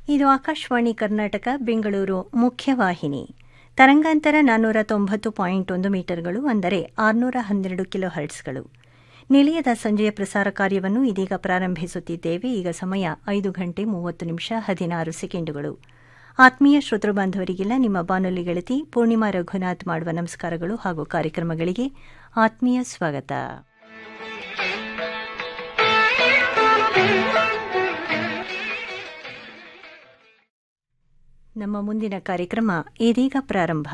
ಇದು ಆಕಾಶವಾಣಿ ಕರ್ನಾಟಕ ಬೆಂಗಳೂರು ಮುಖ್ಯವಾಹಿನಿ ತರಂಗಾಂತರ ನಾನ್ನೂರ ತೊಂಬತ್ತು ಪಾಯಿಂಟ್ ಒಂದು ಮೀಟರ್ಗಳು ಅಂದರೆ ಆರುನೂರ ಹನ್ನೆರಡು ಕಿಲೋ ಹರ್ಟ್ಸ್ಗಳು ನಿಲಯದ ಸಂಜೆಯ ಪ್ರಸಾರ ಕಾರ್ಯವನ್ನು ಇದೀಗ ಪ್ರಾರಂಭಿಸುತ್ತಿದ್ದೇವೆ ಈಗ ಸಮಯ ಐದು ಗಂಟೆ ಮೂವತ್ತು ನಿಮಿಷ ಹದಿನಾರು ಸೆಕೆಂಡುಗಳು ಆತ್ಮೀಯ ಶ್ರೋತೃ ಬಾಂಧವರಿಗೆಲ್ಲ ನಿಮ್ಮ ಬಾನುಲಿ ಗೆಳತಿ ಪೂರ್ಣಿಮಾ ರಘುನಾಥ್ ಮಾಡುವ ನಮಸ್ಕಾರಗಳು ಹಾಗೂ ಕಾರ್ಯಕ್ರಮಗಳಿಗೆ ಆತ್ಮೀಯ ಸ್ವಾಗತ ನಮ್ಮ ಮುಂದಿನ ಕಾರ್ಯಕ್ರಮ ಇದೀಗ ಪ್ರಾರಂಭ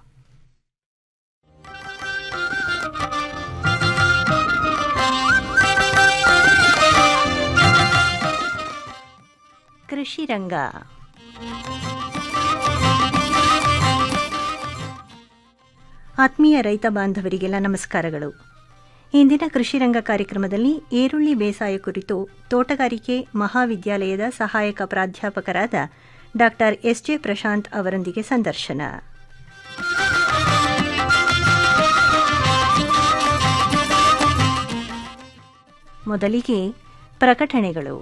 ಕೃಷಿ ರಂಗ ಆತ್ಮೀಯ ರೈತ ಬಾಂಧವರಿಗೆಲ್ಲ ನಮಸ್ಕಾರಗಳು ಇಂದಿನ ಕೃಷಿ ರಂಗ ಕಾರ್ಯಕ್ರಮದಲ್ಲಿ ಈರುಳ್ಳಿ ಬೇಸಾಯ ಕುರಿತು ತೋಟಗಾರಿಕೆ ಮಹಾವಿದ್ಯಾಲಯದ ಸಹಾಯಕ ಪ್ರಾಧ್ಯಾಪಕರಾದ ಡಾ ಎಸ್ಜೆ ಪ್ರಶಾಂತ್ ಅವರೊಂದಿಗೆ ಸಂದರ್ಶನ ಮೊದಲಿಗೆ ಪ್ರಕಟಣೆಗಳು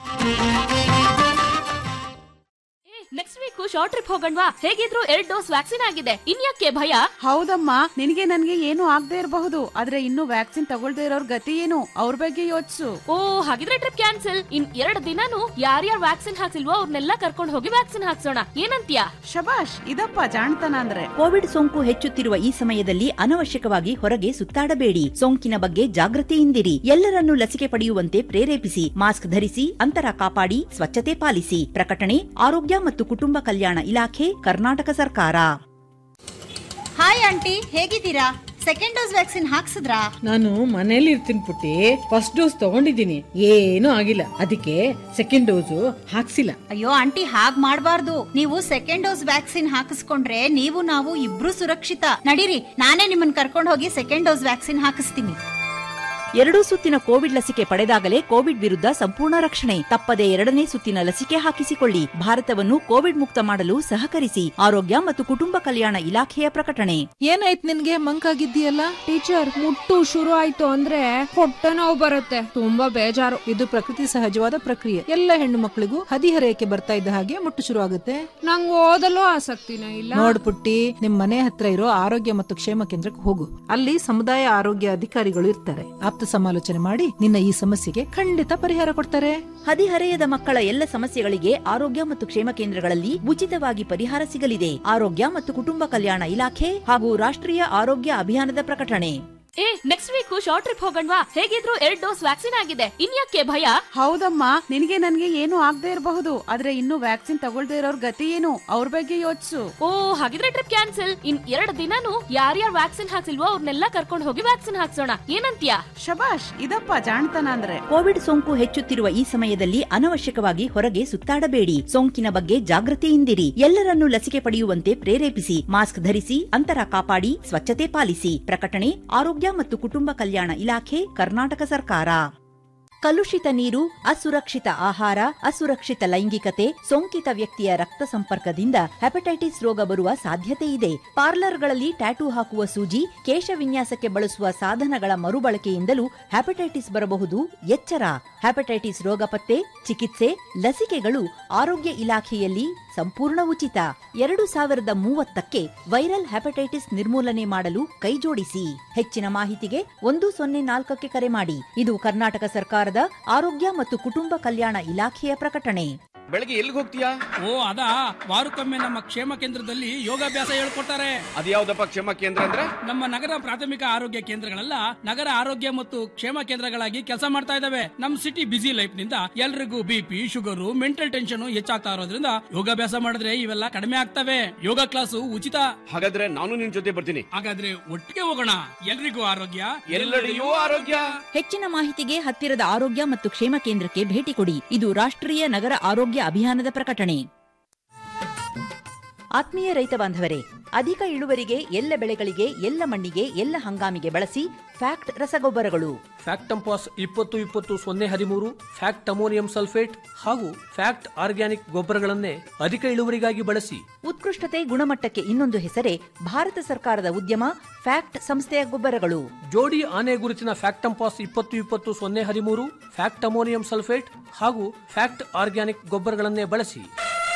ನೆಕ್ಸ್ಟ್ ವೀಕ್ ಶಾರ್ಟ್ ಟ್ರಿಪ್ ಹೋಗಣ್ವಾ ಹೇಗಿದ್ರು ಎರಡ್ ಡೋಸ್ ವ್ಯಾಕ್ಸಿನ್ ಆಗಿದೆ ಇನ್ಯಾಕೆ ಭಯ ಹೌದಮ್ಮ ನಿನಗೆ ನನ್ಗೆ ಏನು ಆಗದೆ ಇರಬಹುದು ಆದ್ರೆ ಇನ್ನು ವ್ಯಾಕ್ಸಿನ್ ತಗೊಳ್ದೇ ಇರೋರ್ ಗತಿ ಏನು ಅವ್ರ ಬಗ್ಗೆ ಯೋಚಿಸು ಓ ಹಾಗಿದ್ರೆ ಟ್ರಿಪ್ ಕ್ಯಾನ್ಸಲ್ ಇನ್ ಎರಡ್ ದಿನಾನು ಯಾರ್ಯಾರು ವ್ಯಾಕ್ಸಿನ್ ಹಾಕ್ಸಿಲ್ವೋ ಅವ್ರನ್ನೆಲ್ಲ ಕರ್ಕೊಂಡು ಹೋಗಿ ವ್ಯಾಕ್ಸಿನ್ ಹಾಕ್ಸೋಣ ಏನಂತ್ಯಾ ಶಬಾಷ್ ಇದಪ್ಪ ಜಾಣತನ ಅಂದ್ರೆ ಕೋವಿಡ್ ಸೋಂಕು ಹೆಚ್ಚುತ್ತಿರುವ ಈ ಸಮಯದಲ್ಲಿ ಅನವಶ್ಯಕವಾಗಿ ಹೊರಗೆ ಸುತ್ತಾಡಬೇಡಿ ಸೋಂಕಿನ ಬಗ್ಗೆ ಜಾಗೃತಿಯಿಂದಿರಿ ಎಲ್ಲರನ್ನೂ ಲಸಿಕೆ ಪಡೆಯುವಂತೆ ಪ್ರೇರೇಪಿಸಿ ಮಾಸ್ಕ್ ಧರಿಸಿ ಅಂತರ ಕಾಪಾಡಿ ಸ್ವಚ್ಛತೆ ಪಾಲಿಸಿ ಪ್ರಕಟಣೆ ಆರೋಗ್ಯ ಮತ್ತು ಕುಟುಂಬ ಕಲ್ಯಾಣ ಇಲಾಖೆ ಕರ್ನಾಟಕ ಸರ್ಕಾರ ಹಾಯ್ ಆಂಟಿ ಹೇಗಿದ್ದೀರಾ ಸೆಕೆಂಡ್ ಡೋಸ್ ವ್ಯಾಕ್ಸಿನ್ ಹಾಕ್ಸಿದ್ರಾ ನಾನು ಮನೇಲಿ ಇರ್ತೀನಿ ಪುಟ್ಟಿ ಫಸ್ಟ್ ಡೋಸ್ ತಗೊಂಡಿದ್ದೀನಿ ಏನೂ ಆಗಿಲ್ಲ ಅದಕ್ಕೆ ಸೆಕೆಂಡ್ ಡೋಸು ಹಾಕ್ಸಿಲ್ಲ ಅಯ್ಯೋ ಆಂಟಿ ಹಾಗ್ ಮಾಡ್ಬಾರ್ದು ನೀವು ಸೆಕೆಂಡ್ ಡೋಸ್ ವ್ಯಾಕ್ಸಿನ್ ಹಾಕಿಸ್ಕೊಂಡ್ರೆ ನೀವು ನಾವು ಇಬ್ರು ಸುರಕ್ಷಿತ ನಡೀರಿ ನಾನೇ ನಿಮ್ಮನ್ನ ಕರ್ಕೊಂಡು ಹೋಗಿ ಸೆಕೆಂಡ್ ಡೋಸ್ ವ್ಯಾಕ್ಸಿನ್ ಹಾಕಿಸ್ತೀನಿ ಎರಡೂ ಸುತ್ತಿನ ಕೋವಿಡ್ ಲಸಿಕೆ ಪಡೆದಾಗಲೇ ಕೋವಿಡ್ ವಿರುದ್ಧ ಸಂಪೂರ್ಣ ರಕ್ಷಣೆ ತಪ್ಪದೆ ಎರಡನೇ ಸುತ್ತಿನ ಲಸಿಕೆ ಹಾಕಿಸಿಕೊಳ್ಳಿ ಭಾರತವನ್ನು ಕೋವಿಡ್ ಮುಕ್ತ ಮಾಡಲು ಸಹಕರಿಸಿ ಆರೋಗ್ಯ ಮತ್ತು ಕುಟುಂಬ ಕಲ್ಯಾಣ ಇಲಾಖೆಯ ಪ್ರಕಟಣೆ ಏನಾಯ್ತು ನಿನ್ಗೆ ಮಂಕಾಗಿದ್ದೀಯಲ್ಲ ಟೀಚರ್ ಮುಟ್ಟು ಶುರು ಆಯ್ತು ಅಂದ್ರೆ ಹೊಟ್ಟೆ ನೋವು ಬರುತ್ತೆ ತುಂಬಾ ಬೇಜಾರು ಇದು ಪ್ರಕೃತಿ ಸಹಜವಾದ ಪ್ರಕ್ರಿಯೆ ಎಲ್ಲ ಹೆಣ್ಣು ಮಕ್ಕಳಿಗೂ ಹದಿಹರೆಯಕ್ಕೆ ಬರ್ತಾ ಇದ್ದ ಹಾಗೆ ಮುಟ್ಟು ಶುರು ಆಗುತ್ತೆ ನಂಗೆ ಓದಲು ಆಸಕ್ತಿನೇ ಇಲ್ಲ ನೋಡ್ ಪುಟ್ಟಿ ನಿಮ್ ಮನೆ ಹತ್ರ ಇರೋ ಆರೋಗ್ಯ ಮತ್ತು ಕ್ಷೇಮ ಕೇಂದ್ರಕ್ಕೆ ಹೋಗು ಅಲ್ಲಿ ಸಮುದಾಯ ಆರೋಗ್ಯ ಅಧಿಕಾರಿಗಳು ಇರ್ತಾರೆ ಆಪ್ತ ಸಮಾಲೋಚನೆ ಮಾಡಿ ನಿನ್ನ ಈ ಸಮಸ್ಯೆಗೆ ಖಂಡಿತ ಪರಿಹಾರ ಕೊಡ್ತಾರೆ ಹದಿಹರೆಯದ ಮಕ್ಕಳ ಎಲ್ಲ ಸಮಸ್ಯೆಗಳಿಗೆ ಆರೋಗ್ಯ ಮತ್ತು ಕ್ಷೇಮ ಕೇಂದ್ರಗಳಲ್ಲಿ ಉಚಿತವಾಗಿ ಪರಿಹಾರ ಸಿಗಲಿದೆ ಆರೋಗ್ಯ ಮತ್ತು ಕುಟುಂಬ ಕಲ್ಯಾಣ ಇಲಾಖೆ ಹಾಗೂ ರಾಷ್ಟ್ರೀಯ ಆರೋಗ್ಯ ಅಭಿಯಾನದ ಪ್ರಕಟಣೆ ಏ ನೆಕ್ಸ್ಟ್ ವೀಕ್ ಶಾರ್ಟ್ ಟ್ರಿಪ್ ಹೋಗಣ್ವಾ ಹೇಗಿದ್ರು ಎರಡ್ ಡೋಸ್ ವ್ಯಾಕ್ಸಿನ್ ಆಗಿದೆ ಇನ್ಯಾಕೆ ಭಯ ಹೌದಮ್ಮ ನಿನಗೆ ನನ್ಗೆ ಏನು ಆಗದೆ ಇರಬಹುದು ಆದ್ರೆ ಇನ್ನು ವ್ಯಾಕ್ಸಿನ್ ತಗೊಳ್ದೇ ಇರೋರ್ ಗತಿ ಏನು ಅವ್ರ ಬಗ್ಗೆ ಯೋಚಿಸು ಓ ಹಾಗಿದ್ರೆ ಟ್ರಿಪ್ ಕ್ಯಾನ್ಸಲ್ ಇನ್ ಎರಡ್ ದಿನಾನು ಯಾರ್ಯಾರು ವ್ಯಾಕ್ಸಿನ್ ಹಾಕ್ಸಿಲ್ವೋ ಅವ್ರನ್ನೆಲ್ಲ ಕರ್ಕೊಂಡು ಹೋಗಿ ವ್ಯಾಕ್ಸಿನ್ ಹಾಕ್ಸೋಣ ಏನಂತ್ಯಾ ಶಬಾಷ್ ಇದಪ್ಪ ಜಾಣತನ ಅಂದ್ರೆ ಕೋವಿಡ್ ಸೋಂಕು ಹೆಚ್ಚುತ್ತಿರುವ ಈ ಸಮಯದಲ್ಲಿ ಅನವಶ್ಯಕವಾಗಿ ಹೊರಗೆ ಸುತ್ತಾಡಬೇಡಿ ಸೋಂಕಿನ ಬಗ್ಗೆ ಜಾಗೃತಿಯಿಂದಿರಿ ಎಲ್ಲರನ್ನೂ ಲಸಿಕೆ ಪಡೆಯುವಂತೆ ಪ್ರೇರೇಪಿಸಿ ಮಾಸ್ಕ್ ಧರಿಸಿ ಅಂತರ ಕಾಪಾಡಿ ಸ್ವಚ್ಛತೆ ಪಾಲಿಸಿ ಪ್ರಕಟಣೆ ಆರೋಗ್ಯ ಮತ್ತು ಕುಟುಂಬ ಕಲ್ಯಾಣ ಇಲಾಖೆ ಕರ್ನಾಟಕ ಸರ್ಕಾರ ಕಲುಷಿತ ನೀರು ಅಸುರಕ್ಷಿತ ಆಹಾರ ಅಸುರಕ್ಷಿತ ಲೈಂಗಿಕತೆ ಸೋಂಕಿತ ವ್ಯಕ್ತಿಯ ರಕ್ತ ಸಂಪರ್ಕದಿಂದ ಹೆಪಟೈಟಿಸ್ ರೋಗ ಬರುವ ಸಾಧ್ಯತೆ ಇದೆ ಪಾರ್ಲರ್ಗಳಲ್ಲಿ ಟ್ಯಾಟೂ ಹಾಕುವ ಸೂಜಿ ಕೇಶ ವಿನ್ಯಾಸಕ್ಕೆ ಬಳಸುವ ಸಾಧನಗಳ ಮರುಬಳಕೆಯಿಂದಲೂ ಹೆಪಟೈಟಿಸ್ ಬರಬಹುದು ಎಚ್ಚರ ಹೆಪಟೈಟಿಸ್ ರೋಗ ಪತ್ತೆ ಚಿಕಿತ್ಸೆ ಲಸಿಕೆಗಳು ಆರೋಗ್ಯ ಇಲಾಖೆಯಲ್ಲಿ ಸಂಪೂರ್ಣ ಉಚಿತ ಎರಡು ಸಾವಿರದ ಮೂವತ್ತಕ್ಕೆ ವೈರಲ್ ಹೆಪಟೈಟಿಸ್ ನಿರ್ಮೂಲನೆ ಮಾಡಲು ಕೈಜೋಡಿಸಿ ಹೆಚ್ಚಿನ ಮಾಹಿತಿಗೆ ಒಂದು ಸೊನ್ನೆ ನಾಲ್ಕಕ್ಕೆ ಕರೆ ಮಾಡಿ ಇದು ಕರ್ನಾಟಕ ಸರ್ಕಾರದ ಆರೋಗ್ಯ ಮತ್ತು ಕುಟುಂಬ ಕಲ್ಯಾಣ ಇಲಾಖೆಯ ಪ್ರಕಟಣೆ ಬೆಳಗ್ಗೆ ಎಲ್ಲಿಗೆ ಹೋಗ್ತೀಯಾ ಓ ಅದಾ ವಾರಕ್ಕೊಮ್ಮೆ ನಮ್ಮ ಕ್ಷೇಮ ಕೇಂದ್ರದಲ್ಲಿ ಯೋಗಾಭ್ಯಾಸ ಹೇಳ್ಕೊಡ್ತಾರೆ ಅದ್ಯಾವ್ದಪ್ಪ ಕ್ಷೇಮ ಕೇಂದ್ರ ಅಂದ್ರೆ ನಮ್ಮ ನಗರ ಪ್ರಾಥಮಿಕ ಆರೋಗ್ಯ ಕೇಂದ್ರಗಳೆಲ್ಲ ನಗರ ಆರೋಗ್ಯ ಮತ್ತು ಕ್ಷೇಮ ಕೇಂದ್ರಗಳಾಗಿ ಕೆಲಸ ಮಾಡ್ತಾ ಇದಾವೆ ನಮ್ ಸಿಟಿ ಬಿಸಿ ಲೈಫ್ ನಿಂದ ಎಲ್ರಿಗೂ ಬಿಪಿ ಶುಗರು ಮೆಂಟಲ್ ಟೆನ್ಷನ್ ಹೆಚ್ಚಾಗ್ತಾ ಇರೋದ್ರಿಂದ ಯೋಗಾಭ್ಯಾಸ ಮಾಡಿದ್ರೆ ಇವೆಲ್ಲ ಕಡಿಮೆ ಆಗ್ತವೆ ಯೋಗ ಕ್ಲಾಸು ಉಚಿತ ಹಾಗಾದ್ರೆ ನಾನು ನಿನ್ ಜೊತೆ ಬರ್ತೀನಿ ಹಾಗಾದ್ರೆ ಒಟ್ಟಿಗೆ ಹೋಗೋಣ ಎಲ್ರಿಗೂ ಆರೋಗ್ಯ ಎಲ್ಲೆಡೆಯೂ ಆರೋಗ್ಯ ಹೆಚ್ಚಿನ ಮಾಹಿತಿಗೆ ಹತ್ತಿರದ ಆರೋಗ್ಯ ಮತ್ತು ಕ್ಷೇಮ ಕೇಂದ್ರಕ್ಕೆ ಭೇಟಿ ಕೊಡಿ ಇದು ರಾಷ್ಟ್ರೀಯ ನಗರ ಆರೋಗ್ಯ ಅಭಿಯಾನದ ಪ್ರಕಟಣೆ ಆತ್ಮೀಯ ರೈತ ಬಾಂಧವರೇ ಅಧಿಕ ಇಳುವರಿಗೆ ಎಲ್ಲ ಬೆಳೆಗಳಿಗೆ ಎಲ್ಲ ಮಣ್ಣಿಗೆ ಎಲ್ಲ ಹಂಗಾಮಿಗೆ ಬಳಸಿ ಫ್ಯಾಕ್ಟ್ ರಸಗೊಬ್ಬರಗಳು ಫ್ಯಾಕ್ಟಂಪಾಸ್ ಇಪ್ಪತ್ತು ಇಪ್ಪತ್ತು ಸೊನ್ನೆ ಹದಿಮೂರು ಫ್ಯಾಕ್ಟ್ ಅಮೋನಿಯಂ ಸಲ್ಫೇಟ್ ಹಾಗೂ ಫ್ಯಾಕ್ಟ್ ಆರ್ಗ್ಯಾನಿಕ್ ಗೊಬ್ಬರಗಳನ್ನೇ ಅಧಿಕ ಇಳುವರಿಗಾಗಿ ಬಳಸಿ ಉತ್ಕೃಷ್ಟತೆ ಗುಣಮಟ್ಟಕ್ಕೆ ಇನ್ನೊಂದು ಹೆಸರೇ ಭಾರತ ಸರ್ಕಾರದ ಉದ್ಯಮ ಫ್ಯಾಕ್ಟ್ ಸಂಸ್ಥೆಯ ಗೊಬ್ಬರಗಳು ಜೋಡಿ ಆನೆ ಗುರುತಿನ ಫ್ಯಾಕ್ಟಂಪಾಸ್ ಇಪ್ಪತ್ತು ಇಪ್ಪತ್ತು ಸೊನ್ನೆ ಹದಿಮೂರು ಫ್ಯಾಕ್ಟ್ ಅಮೋನಿಯಂ ಸಲ್ಫೇಟ್ ಹಾಗೂ ಫ್ಯಾಕ್ಟ್ ಆರ್ಗ್ಯಾನಿಕ್ ಗೊಬ್ಬರಗಳನ್ನೇ ಬಳಸಿ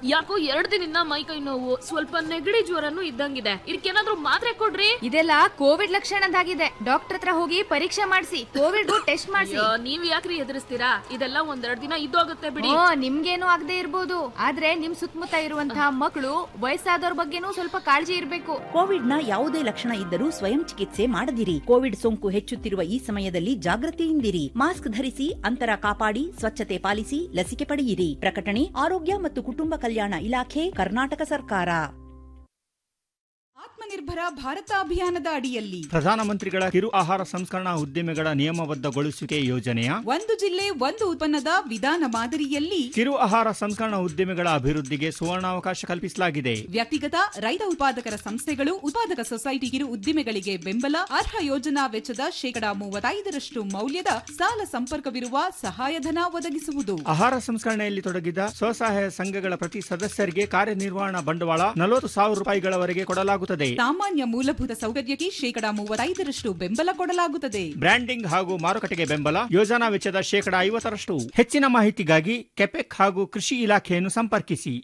ಯಾಕೋ ಎರಡ್ ದಿನದಿಂದ ಮೈ ಕೈ ನೋವು ಸ್ವಲ್ಪ ನೆಗಡಿ ಜ್ವರನು ಇದ್ದಂಗಿದೆ ಇದಕ್ಕೇನಾದ್ರೂ ಮಾತ್ರೆ ಕೊಡ್ರಿ ಇದೆಲ್ಲ ಕೋವಿಡ್ ಲಕ್ಷಣದಾಗಿದೆ ಡಾಕ್ಟರ್ ಹತ್ರ ಹೋಗಿ ಪರೀಕ್ಷೆ ಮಾಡಿಸಿ ಕೋವಿಡ್ ಟೆಸ್ಟ್ ಮಾಡಿಸಿ ಅಯ್ಯೋ, ನೀವ್ ಯಾಕ್ರಿ ಎದುರಿಸ್ತೀರಾ ಇದೆಲ್ಲ ಒಂದೆರಡ್ ದಿನ ಇದ್ದೋಗುತ್ತೆ ಬಿಡಿ ಓ ನಿಮ್ಗೇನು ಆಗದೆ ಇರ್ಬೋದು ಆದ್ರೆ ನಿಮ್ ಸುತ್ತಮುತ್ತ ಇರುವಂತಹ ಮಕ್ಕಳು ವಯಸ್ಸಾದವ್ರ ಬಗ್ಗೆನೂ ಸ್ವಲ್ಪ ಕಾಳಜಿ ಇರ್ಬೇಕು ಕೋವಿಡ್ನ ಯಾವುದೇ ಲಕ್ಷಣ ಇದ್ದರೂ ಸ್ವಯಂ ಚಿಕಿತ್ಸೆ ಮಾಡದಿರಿ ಕೋವಿಡ್ ಸೋಂಕು ಹೆಚ್ಚುತ್ತಿರುವ ಈ ಸಮಯದಲ್ಲಿ ಜಾಗೃತಿಯಿಂದಿರಿ ಮಾಸ್ಕ್ ಧರಿಸಿ ಅಂತರ ಕಾಪಾಡಿ ಸ್ವಚ್ಛತೆ ಪಾಲಿಸಿ ಲಸಿಕೆ ಪಡೆಯಿರಿ ಪ್ರಕಟಣೆ ಆರೋಗ್ಯ ಮತ್ತು ಕುಟುಂಬ ಕಲ್ಯಾಣ ಇಲಾಖೆ ಕರ್ನಾಟಕ ಸರ್ಕಾರ ಆತ್ಮನಿರ್ಭರ ಭಾರತ ಅಭಿಯಾನದ ಅಡಿಯಲ್ಲಿ ಪ್ರಧಾನಮಂತ್ರಿಗಳ ಕಿರು ಆಹಾರ ಸಂಸ್ಕರಣಾ ಉದ್ದಿಮೆಗಳ ನಿಯಮಬದ್ಧಗೊಳಿಸುವಿಕೆ ಯೋಜನೆಯ ಒಂದು ಜಿಲ್ಲೆ ಒಂದು ಉತ್ಪನ್ನದ ವಿಧಾನ ಮಾದರಿಯಲ್ಲಿ ಕಿರು ಆಹಾರ ಸಂಸ್ಕರಣಾ ಉದ್ದಿಮೆಗಳ ಅಭಿವೃದ್ಧಿಗೆ ಸುವರ್ಣಾವಕಾಶ ಕಲ್ಪಿಸಲಾಗಿದೆ ವ್ಯಕ್ತಿಗತ ರೈತ ಉತ್ಪಾದಕರ ಸಂಸ್ಥೆಗಳು ಉತ್ಪಾದಕ ಸೊಸೈಟಿ ಕಿರು ಉದ್ದಿಮೆಗಳಿಗೆ ಬೆಂಬಲ ಅರ್ಹ ಯೋಜನಾ ವೆಚ್ಚದ ಶೇಕಡಾ ಮೂವತ್ತೈದರಷ್ಟು ಮೌಲ್ಯದ ಸಾಲ ಸಂಪರ್ಕವಿರುವ ಸಹಾಯಧನ ಒದಗಿಸುವುದು ಆಹಾರ ಸಂಸ್ಕರಣೆಯಲ್ಲಿ ತೊಡಗಿದ ಸ್ವಸಹಾಯ ಸಂಘಗಳ ಪ್ರತಿ ಸದಸ್ಯರಿಗೆ ಕಾರ್ಯನಿರ್ವಹಣಾ ಬಂಡವಾಳ ನಲವತ್ತು ಸಾವಿರ ರೂಪಾಯಿಗಳವರೆಗೆ ಕೊಡಲಾಗುತ್ತದೆ ಸಾಮಾನ್ಯ ಮೂಲಭೂತ ಸೌಕರ್ಯಕ್ಕೆ ಶೇಕಡಾ ಮೂವತ್ತೈದರಷ್ಟು ಬೆಂಬಲ ಕೊಡಲಾಗುತ್ತದೆ ಬ್ರ್ಯಾಂಡಿಂಗ್ ಹಾಗೂ ಮಾರುಕಟ್ಟೆಗೆ ಬೆಂಬಲ ಯೋಜನಾ ವೆಚ್ಚದ ಶೇಕಡಾ ಐವತ್ತರಷ್ಟು ಹೆಚ್ಚಿನ ಮಾಹಿತಿಗಾಗಿ ಕೆಪೆಕ್ ಹಾಗೂ ಕೃಷಿ ಇಲಾಖೆಯನ್ನು ಸಂಪರ್ಕಿಸಿ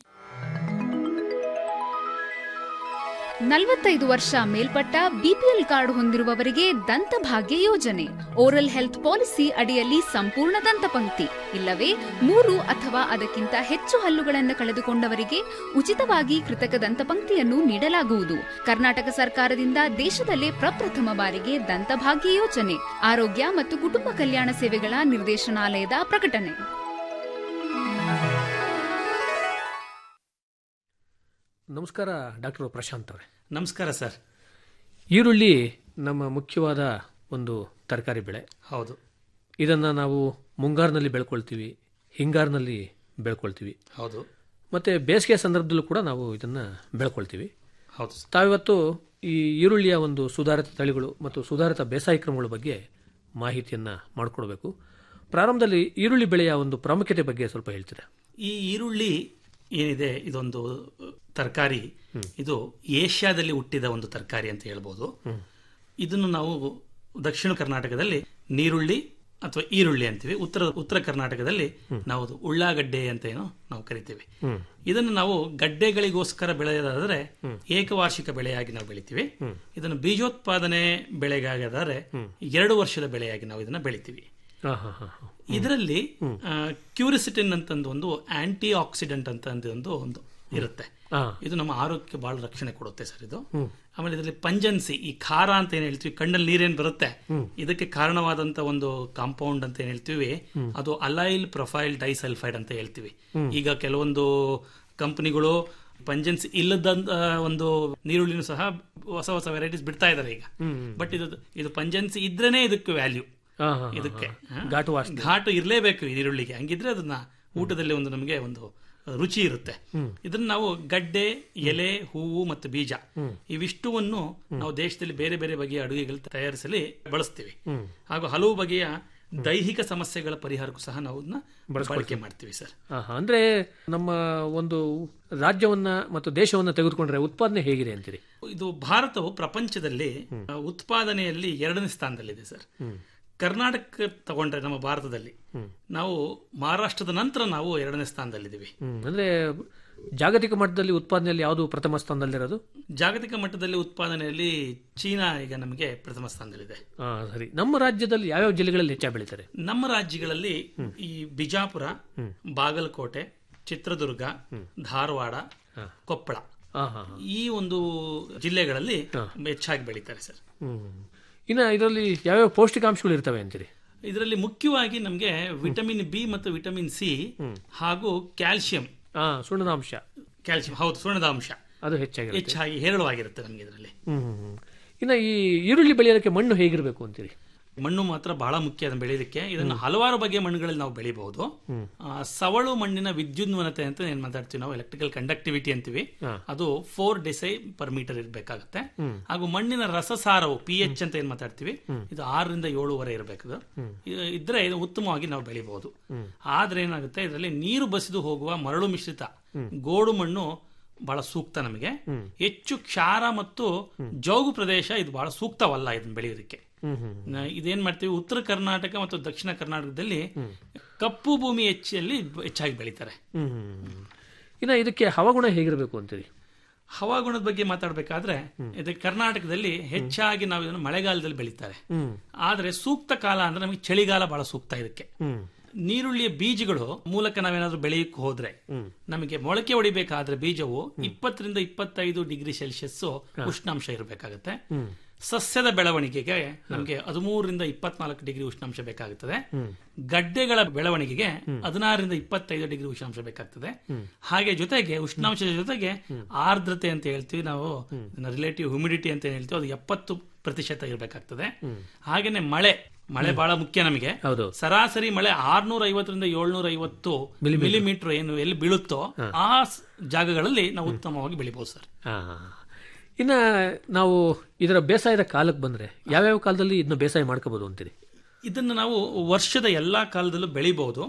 ನಲವತ್ತೈದು ವರ್ಷ ಮೇಲ್ಪಟ್ಟ ಬಿಪಿಎಲ್ ಕಾರ್ಡ್ ಹೊಂದಿರುವವರಿಗೆ ದಂತಭಾಗ್ಯ ಯೋಜನೆ ಓರಲ್ ಹೆಲ್ತ್ ಪಾಲಿಸಿ ಅಡಿಯಲ್ಲಿ ಸಂಪೂರ್ಣ ದಂತಪಂಕ್ತಿ ಇಲ್ಲವೇ ಮೂರು ಅಥವಾ ಅದಕ್ಕಿಂತ ಹೆಚ್ಚು ಹಲ್ಲುಗಳನ್ನು ಕಳೆದುಕೊಂಡವರಿಗೆ ಉಚಿತವಾಗಿ ಕೃತಕ ದಂತಪಂಕ್ತಿಯನ್ನು ನೀಡಲಾಗುವುದು ಕರ್ನಾಟಕ ಸರ್ಕಾರದಿಂದ ದೇಶದಲ್ಲೇ ಪ್ರಪ್ರಥಮ ಬಾರಿಗೆ ದಂತಭಾಗ್ಯ ಯೋಜನೆ ಆರೋಗ್ಯ ಮತ್ತು ಕುಟುಂಬ ಕಲ್ಯಾಣ ಸೇವೆಗಳ ನಿರ್ದೇಶನಾಲಯದ ಪ್ರಕಟಣೆ ನಮಸ್ಕಾರ ಡಾಕ್ಟರ್ ಪ್ರಶಾಂತ್ ಅವರೇ ನಮಸ್ಕಾರ ಸರ್ ಈರುಳ್ಳಿ ನಮ್ಮ ಮುಖ್ಯವಾದ ಒಂದು ತರಕಾರಿ ಬೆಳೆ ಹೌದು ಇದನ್ನು ನಾವು ಮುಂಗಾರಿನಲ್ಲಿ ಬೆಳ್ಕೊಳ್ತೀವಿ ಹಿಂಗಾರಿನಲ್ಲಿ ಬೆಳ್ಕೊಳ್ತೀವಿ ಹೌದು ಮತ್ತು ಬೇಸಿಗೆ ಸಂದರ್ಭದಲ್ಲೂ ಕೂಡ ನಾವು ಇದನ್ನು ಬೆಳ್ಕೊಳ್ತೀವಿ ಹೌದು ತಾವಿವತ್ತು ಈ ಈರುಳ್ಳಿಯ ಒಂದು ಸುಧಾರಿತ ತಳಿಗಳು ಮತ್ತು ಸುಧಾರಿತ ಬೇಸಾಯ ಕ್ರಮಗಳ ಬಗ್ಗೆ ಮಾಹಿತಿಯನ್ನು ಮಾಡಿಕೊಡ್ಬೇಕು ಪ್ರಾರಂಭದಲ್ಲಿ ಈರುಳ್ಳಿ ಬೆಳೆಯ ಒಂದು ಪ್ರಾಮುಖ್ಯತೆ ಬಗ್ಗೆ ಸ್ವಲ್ಪ ಹೇಳ್ತೀರಾ ಈ ಈರುಳ್ಳಿ ಏನಿದೆ ಇದೊಂದು ತರಕಾರಿ ಇದು ಏಷ್ಯಾದಲ್ಲಿ ಹುಟ್ಟಿದ ಒಂದು ತರಕಾರಿ ಅಂತ ಹೇಳ್ಬೋದು ಇದನ್ನು ನಾವು ದಕ್ಷಿಣ ಕರ್ನಾಟಕದಲ್ಲಿ ನೀರುಳ್ಳಿ ಅಥವಾ ಈರುಳ್ಳಿ ಅಂತೀವಿ ಉತ್ತರ ಉತ್ತರ ಕರ್ನಾಟಕದಲ್ಲಿ ನಾವು ಅದು ಉಳ್ಳಾಗಡ್ಡೆ ಅಂತ ಏನೋ ನಾವು ಕರಿತೀವಿ ಇದನ್ನು ನಾವು ಗಡ್ಡೆಗಳಿಗೋಸ್ಕರ ಬೆಳೆಯೋದಾದರೆ ಏಕವಾರ್ಷಿಕ ಬೆಳೆಯಾಗಿ ನಾವು ಬೆಳಿತೀವಿ ಇದನ್ನು ಬೀಜೋತ್ಪಾದನೆ ಬೆಳೆಗಾಗದಾದ್ರೆ ಎರಡು ವರ್ಷದ ಬೆಳೆಯಾಗಿ ನಾವು ಇದನ್ನ ಬೆಳಿತೀವಿ ಹಾಂ ಹಾಂ ಹಾಂ ಇದರಲ್ಲಿ ಕ್ಯೂರಿಸಿಟಿನ್ ಅಂತಂದು ಒಂದು ಆಂಟಿ ಆಕ್ಸಿಡೆಂಟ್ ಅಂತ ಒಂದು ಒಂದು ಇರುತ್ತೆ ಇದು ನಮ್ಮ ಆರೋಗ್ಯಕ್ಕೆ ಬಹಳ ರಕ್ಷಣೆ ಕೊಡುತ್ತೆ ಸರ್ ಇದು ಆಮೇಲೆ ಇದರಲ್ಲಿ ಪಂಜನ್ಸಿ ಈ ಖಾರ ಅಂತ ಏನ್ ಹೇಳ್ತೀವಿ ಕಣ್ಣಲ್ಲಿ ನೀರೇನ್ ಬರುತ್ತೆ ಇದಕ್ಕೆ ಕಾರಣವಾದಂತ ಒಂದು ಕಾಂಪೌಂಡ್ ಅಂತ ಏನ್ ಹೇಳ್ತೀವಿ ಅದು ಅಲೈಲ್ ಪ್ರೊಫೈಲ್ ಡೈಸಲ್ಫೈಡ್ ಅಂತ ಹೇಳ್ತೀವಿ ಈಗ ಕೆಲವೊಂದು ಕಂಪನಿಗಳು ಪಂಜನ್ಸ್ ಇಲ್ಲದ ಒಂದು ನೀರುಳ್ಳಿನೂ ಸಹ ಹೊಸ ಹೊಸ ವೆರೈಟೀಸ್ ಬಿಡ್ತಾ ಇದಾರೆ ಈಗ ಬಟ್ ಇದು ಇದು ಪಂಜನ್ಸಿ ಇದ್ರೇನೆ ಇದಕ್ಕೆ ವ್ಯಾಲ್ಯೂ ಹಾ, ಹಾ, ಹಾ, ಇದಕ್ಕೆ ಹಾ. ಘಾಟು ವಾಸನೆ. ಘಾಟು ಇರಲೇಬೇಕು ಈ ಈರುಳ್ಳಿಗೆ ಹಂಗಿದ್ರೆ ಅದನ್ನ ಊಟದಲ್ಲಿ ಒಂದು ನಮಗೆ ಒಂದು ರುಚಿ ಇರುತ್ತೆ ಇದನ್ನ ನಾವು ಗಡ್ಡೆ ಎಲೆ ಹೂವು ಮತ್ತು ಬೀಜ ಇವಿಷ್ಟುವನ್ನು ನಾವು ದೇಶದಲ್ಲಿ ಬೇರೆ ಬೇರೆ ಬಗೆಯ ಅಡುಗೆಗಳು ತಯಾರಿಸಲಿ ಬಳಸ್ತೀವಿ ಹಾಗೂ ಹಲವು ಬಗೆಯ ದೈಹಿಕ ಸಮಸ್ಯೆಗಳ ಪರಿಹಾರಕ್ಕೂ ಸಹ ನಾವು ಅದನ್ನ ಬಳಕೆ ಮಾಡ್ತೀವಿ ಸರ್ ಆಹಾ, ಅಂದ್ರೆ ನಮ್ಮ ಒಂದು ರಾಜ್ಯವನ್ನ ಮತ್ತು ದೇಶವನ್ನ ತೆಗೆದುಕೊಂಡ್ರೆ ಉತ್ಪಾದನೆ ಹೇಗಿದೆ ಅಂತೀರಿ ಇದು ಭಾರತವು ಪ್ರಪಂಚದಲ್ಲಿ ಆ, ಉತ್ಪಾದನೆಯಲ್ಲಿ ಎರಡನೇ ಸ್ಥಾನದಲ್ಲಿದೆ ಸರ್ ಕರ್ನಾಟಕ ತಗೊಂಡ್ರೆ ನಮ್ಮ ಭಾರತದಲ್ಲಿ ನಾವು ಮಹಾರಾಷ್ಟ್ರದ ನಂತರ ನಾವು ಎರಡನೇ ಸ್ಥಾನದಲ್ಲಿದ್ದೀವಿ ಹ್ಮ್, ಅಂದ್ರೆ ಜಾಗತಿಕ ಮಟ್ಟದಲ್ಲಿ ಉತ್ಪಾದನೆಯಲ್ಲಿ ಯಾವುದು ಪ್ರಥಮ ಸ್ಥಾನದಲ್ಲಿರೋದು ಜಾಗತಿಕ ಮಟ್ಟದಲ್ಲಿ ಉತ್ಪಾದನೆಯಲ್ಲಿ ಚೀನಾ ಈಗ ನಮಗೆ ಪ್ರಥಮ ಸ್ಥಾನದಲ್ಲಿದೆ ಆ, ಸರಿ ನಮ್ಮ ರಾಜ್ಯದಲ್ಲಿ ಯಾವ್ಯಾವ ಜಿಲ್ಲೆಗಳಲ್ಲಿ ಹೆಚ್ಚಾಗಿ ಬೆಳೀತಾರೆ ನಮ್ಮ ರಾಜ್ಯಗಳಲ್ಲಿ ಈ ಬಿಜಾಪುರ ಬಾಗಲಕೋಟೆ ಚಿತ್ರದುರ್ಗ ಧಾರವಾಡ ಕೊಪ್ಪಳ ಆ, ಹಾ, ಹಾ. ಈ ಒಂದು ಜಿಲ್ಲೆಗಳಲ್ಲಿ ಹೆಚ್ಚಾಗಿ ಬೆಳೀತಾರೆ ಸರ್ ಹ್ಮ್. ಇನ್ನ ಇದರಲ್ಲಿ ಯಾವ್ಯಾವ ಪೌಷ್ಟಿಕಾಂಶಗಳು ಇರ್ತವೆ ಅಂತೀರಿ ಇದರಲ್ಲಿ ಮುಖ್ಯವಾಗಿ ನಮಗೆ ವಿಟಮಿನ್ ಬಿ ಮತ್ತು ವಿಟಮಿನ್ ಸಿ ಹಾಗೂ ಕ್ಯಾಲ್ಸಿಯಂ ಆ ಸುಣ್ಣದ ಅಂಶ ಕ್ಯಾಲ್ಸಿಯಂ ಹೌದು ಸುಣ್ಣದ ಅಂಶ ಅದು ಹೆಚ್ಚಾಗಿ ಹೆಚ್ಚಾಗಿ ಹೇರಳವಾಗಿರುತ್ತೆ ನಮಗೆ ಇದರಲ್ಲಿ ಹ್ಮ್ ಹ್ಮ್, ಹ್ಮ್. ಇನ್ನ ಈ ಈರುಳ್ಳಿ ಬೆಳೆಯೋದಕ್ಕೆ ಮಣ್ಣು ಹೇಗಿರಬೇಕು ಅಂತೀರಿ ಮಣ್ಣು ಮಾತ್ರ ಬಹಳ ಮುಖ್ಯ ಅದನ್ನು ಬೆಳೆಯೋದಕ್ಕೆ ಇದನ್ನು ಹಲವಾರು ಬಗೆಯ ಮಣ್ಣುಗಳಲ್ಲಿ ನಾವು ಬೆಳಿಬಹುದು ಆ, ಸವಳು ಮಣ್ಣಿನ ವಿದ್ಯುನ್ವನತೆ ಅಂತ ಏನ್ ಮಾತಾಡ್ತೀವಿ ನಾವು ಎಲೆಕ್ಟ್ರಿಕಲ್ ಕಂಡಕ್ಟಿವಿಟಿ ಅಂತೀವಿ ಅದು ಫೋರ್ ಡಿಸೈ ಪರ್ ಮೀಟರ್ ಇರಬೇಕಾಗುತ್ತೆ ಹಾಗೂ ಮಣ್ಣಿನ ರಸಸಾರವು ಪಿ ಎಚ್ ಅಂತ ಏನ್ ಮಾತಾಡ್ತೀವಿ ಇದು ಆರರಿಂದ ಏಳುವರೆ ಇರಬೇಕು ಇದ್ರೆ ಇದು ಉತ್ತಮವಾಗಿ ನಾವು ಬೆಳಿಬಹುದು ಆದ್ರೆ ಏನಾಗುತ್ತೆ ಇದರಲ್ಲಿ ನೀರು ಬಸಿದು ಹೋಗುವ ಮರಳು ಮಿಶ್ರಿತ ಗೋಡು ಮಣ್ಣು ಬಹಳ ಸೂಕ್ತ ನಮಗೆ ಹೆಚ್ಚು ಕ್ಷಾರ ಮತ್ತು ಜೌಗು ಪ್ರದೇಶ ಇದು ಬಹಳ ಸೂಕ್ತವಲ್ಲ ಇದನ್ನ ಬೆಳೆಯೋದಕ್ಕೆ ನ- ಇದೇನ್ ಮಾಡ್ತೀವಿ ಉತ್ತರ ಕರ್ನಾಟಕ ಮತ್ತು ದಕ್ಷಿಣ ಕರ್ನಾಟಕದಲ್ಲಿ ಕಪ್ಪು ಭೂಮಿ ಹೆಚ್ಚಲ್ಲಿ ಹೆಚ್ಚಾಗಿ ಬೆಳೀತಾರೆ ಹ್ಮ್ ಇನ್ನು ಇದಕ್ಕೆ ಹವಾಗುಣ ಹೇಗಿರಬೇಕು ಅಂತೀರಿ ಹವಾಗುಣದ ಬಗ್ಗೆ ಮಾತಾಡಬೇಕಾದ್ರೆ ಇದು ಕರ್ನಾಟಕದಲ್ಲಿ ಹೆಚ್ಚಾಗಿ ನಾವು ಇದನ್ನು ಮಳೆಗಾಲದಲ್ಲಿ ಬೆಳೀತಾರೆ ಹ್ಮ್ ಆದ್ರೆ ಸೂಕ್ತ ಕಾಲ ಅಂದ್ರೆ ನಮಗೆ ಚಳಿಗಾಲ ಬಹಳ ಸೂಕ್ತ ಇದಕ್ಕೆ ಹ್ಮ್ ನೀರುಳ್ಳಿಯ ಬೀಜಗಳು ಮೂಲಕ ನಾವೇನಾದ್ರೂ ಬೆಳೆಯಕ್ಕೆ ಹೋದ್ರೆ ನಮಗೆ ಮೊಳಕೆ ಹೊಡಿಬೇಕಾದ್ರೆ ಬೀಜವು ಇಪ್ಪತ್ತರಿಂದ ಇಪ್ಪತ್ತೈದು ಡಿಗ್ರಿ ಸೆಲ್ಸಿಯಸ್ ಉಷ್ಣಾಂಶ ಇರಬೇಕಾಗುತ್ತೆ ಹ್ಮ್ ಸಸ್ಯದ ಬೆಳವಣಿಗೆಗೆ ನಮಗೆ ಹದಿಮೂರರಿಂದ ಇಪ್ಪತ್ನಾಲ್ಕು ಡಿಗ್ರಿ ಉಷ್ಣಾಂಶ ಬೇಕಾಗುತ್ತದೆ ಹ್ಮ್ ಗಡ್ಡೆಗಳ ಬೆಳವಣಿಗೆಗೆ ಹದಿನಾರರಿಂದ ಇಪ್ಪತ್ತೈದು ಡಿಗ್ರಿ ಉಷ್ಣಾಂಶ ಬೇಕಾಗ್ತದೆ ಹ್ಮ್. ಹಾಗೆ ಜೊತೆಗೆ ಉಷ್ಣಾಂಶದ ಜೊತೆಗೆ ಆರ್ದ್ರತೆ ಅಂತ ಹೇಳ್ತೀವಿ ನಾವು ರಿಲೇಟಿವ್ ಹ್ಯುಮಿಡಿಟಿ ಅಂತ ಏನ್ ಹೇಳ್ತೀವಿ ಅದು ಎಪ್ಪತ್ತು ಪ್ರತಿಶತ ಇರಬೇಕಾಗ್ತದೆ ಹಾಗೇನೆ ಮಳೆ ಮಳೆ ಬಹಳ ಮುಖ್ಯ ನಮಗೆ ಹೌದು ಸರಾಸರಿ ಮಳೆ ಆರ್ನೂರ ಐವತ್ತರಿಂದ ಏಳ್ನೂರ ಐವತ್ತು ಮಿಲಿಮೀಟರ್ ಏನು ಎಲ್ಲಿ ಬೀಳುತ್ತೋ ಆ ಸ್- ಜಾಗಗಳಲ್ಲಿ ನಾವು ಉತ್ತಮವಾಗಿ ಬೆಳಿಬಹುದು ಸರ್ ಹಾ ಇನ್ನು ನಾವು ಇದರ ಬೇಸಾಯದ ಕಾಲಕ್ಕೆ ಬಂದ್ರೆ ಯಾವ್ಯಾವ ಕಾಲದಲ್ಲಿ ಇದನ್ನ ಬೇಸಾಯ ಮಾಡ್ಕೋಬಹುದು ಅಂತೀರಿ ಇದನ್ನು ನಾವು ವರ್ಷದ ಎಲ್ಲಾ ಕಾಲದಲ್ಲೂ ಬೆಳಿಬಹುದು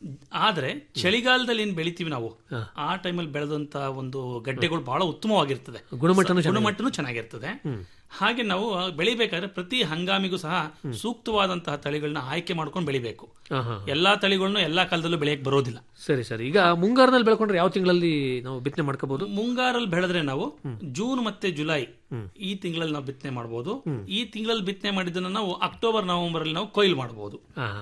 ಆದ್ರೆ ಚಳಿಗಾಲದಲ್ಲಿ ಏನ್ ಬೆಳಿತೀವಿ ನಾವು ಆ ಟೈಮಲ್ಲಿ ಬೆಳೆದಂತ ಒಂದು ಗಡ್ಡೆಗಳು ಬಹಳ ಉತ್ತಮವಾಗಿರ್ತದೆ ಗುಣಮಟ್ಟನೂ ಸ- ಗುಣಮಟ್ಟನೂ ಚೆನ್ನಾಗಿರ್ತದೆ ಹಾಗೆ ನಾವು ಬೆಳಿಬೇಕಾದ್ರೆ ಪ್ರತಿ ಹಂಗಾಮಿಗೂ ಸಹ ಸೂಕ್ತವಾದಂತಹ ತಳಿಗಳನ್ನ ಆಯ್ಕೆ ಮಾಡ್ಕೊಂಡು ಬೆಳಿಬೇಕು ಹಾ, ಹಾ. ಎಲ್ಲಾ ತಳಿಗಳನ್ನು ಎಲ್ಲಾ ಕಾಲದಲ್ಲೂ ಬೆಳೆಯಕ್ಕೆ ಬರೋದಿಲ್ಲ ಸರಿ ಸರಿ ಈಗ ಮುಂಗಾರಿನಲ್ಲಿ ಬೆಳ್ಕೊಂಡ್ರೆ ಯಾವ ತಿಂಗಳಲ್ಲಿ ನಾವು ಬಿತ್ತನೆ ಮಾಡ್ಕೋಬಹುದು ಮುಂಗಾರಲ್ಲಿ ಬೆಳೆದ್ರೆ ನಾವು ಜೂನ್ ಮತ್ತೆ ಜುಲೈ ಈ ತಿಂಗಳಲ್ಲಿ ನಾವು ಬಿತ್ತನೆ ಮಾಡಬಹುದು ಈ ತಿಂಗಳಲ್ಲಿ ಬಿತ್ತನೆ ಮಾಡಿದ್ದನ್ನ ನಾವು ಅಕ್ಟೋಬರ್ ನವೆಂಬರ್ ಅಲ್ಲಿ ನಾವು ಕೊಯ್ಲು ಮಾಡಬಹುದು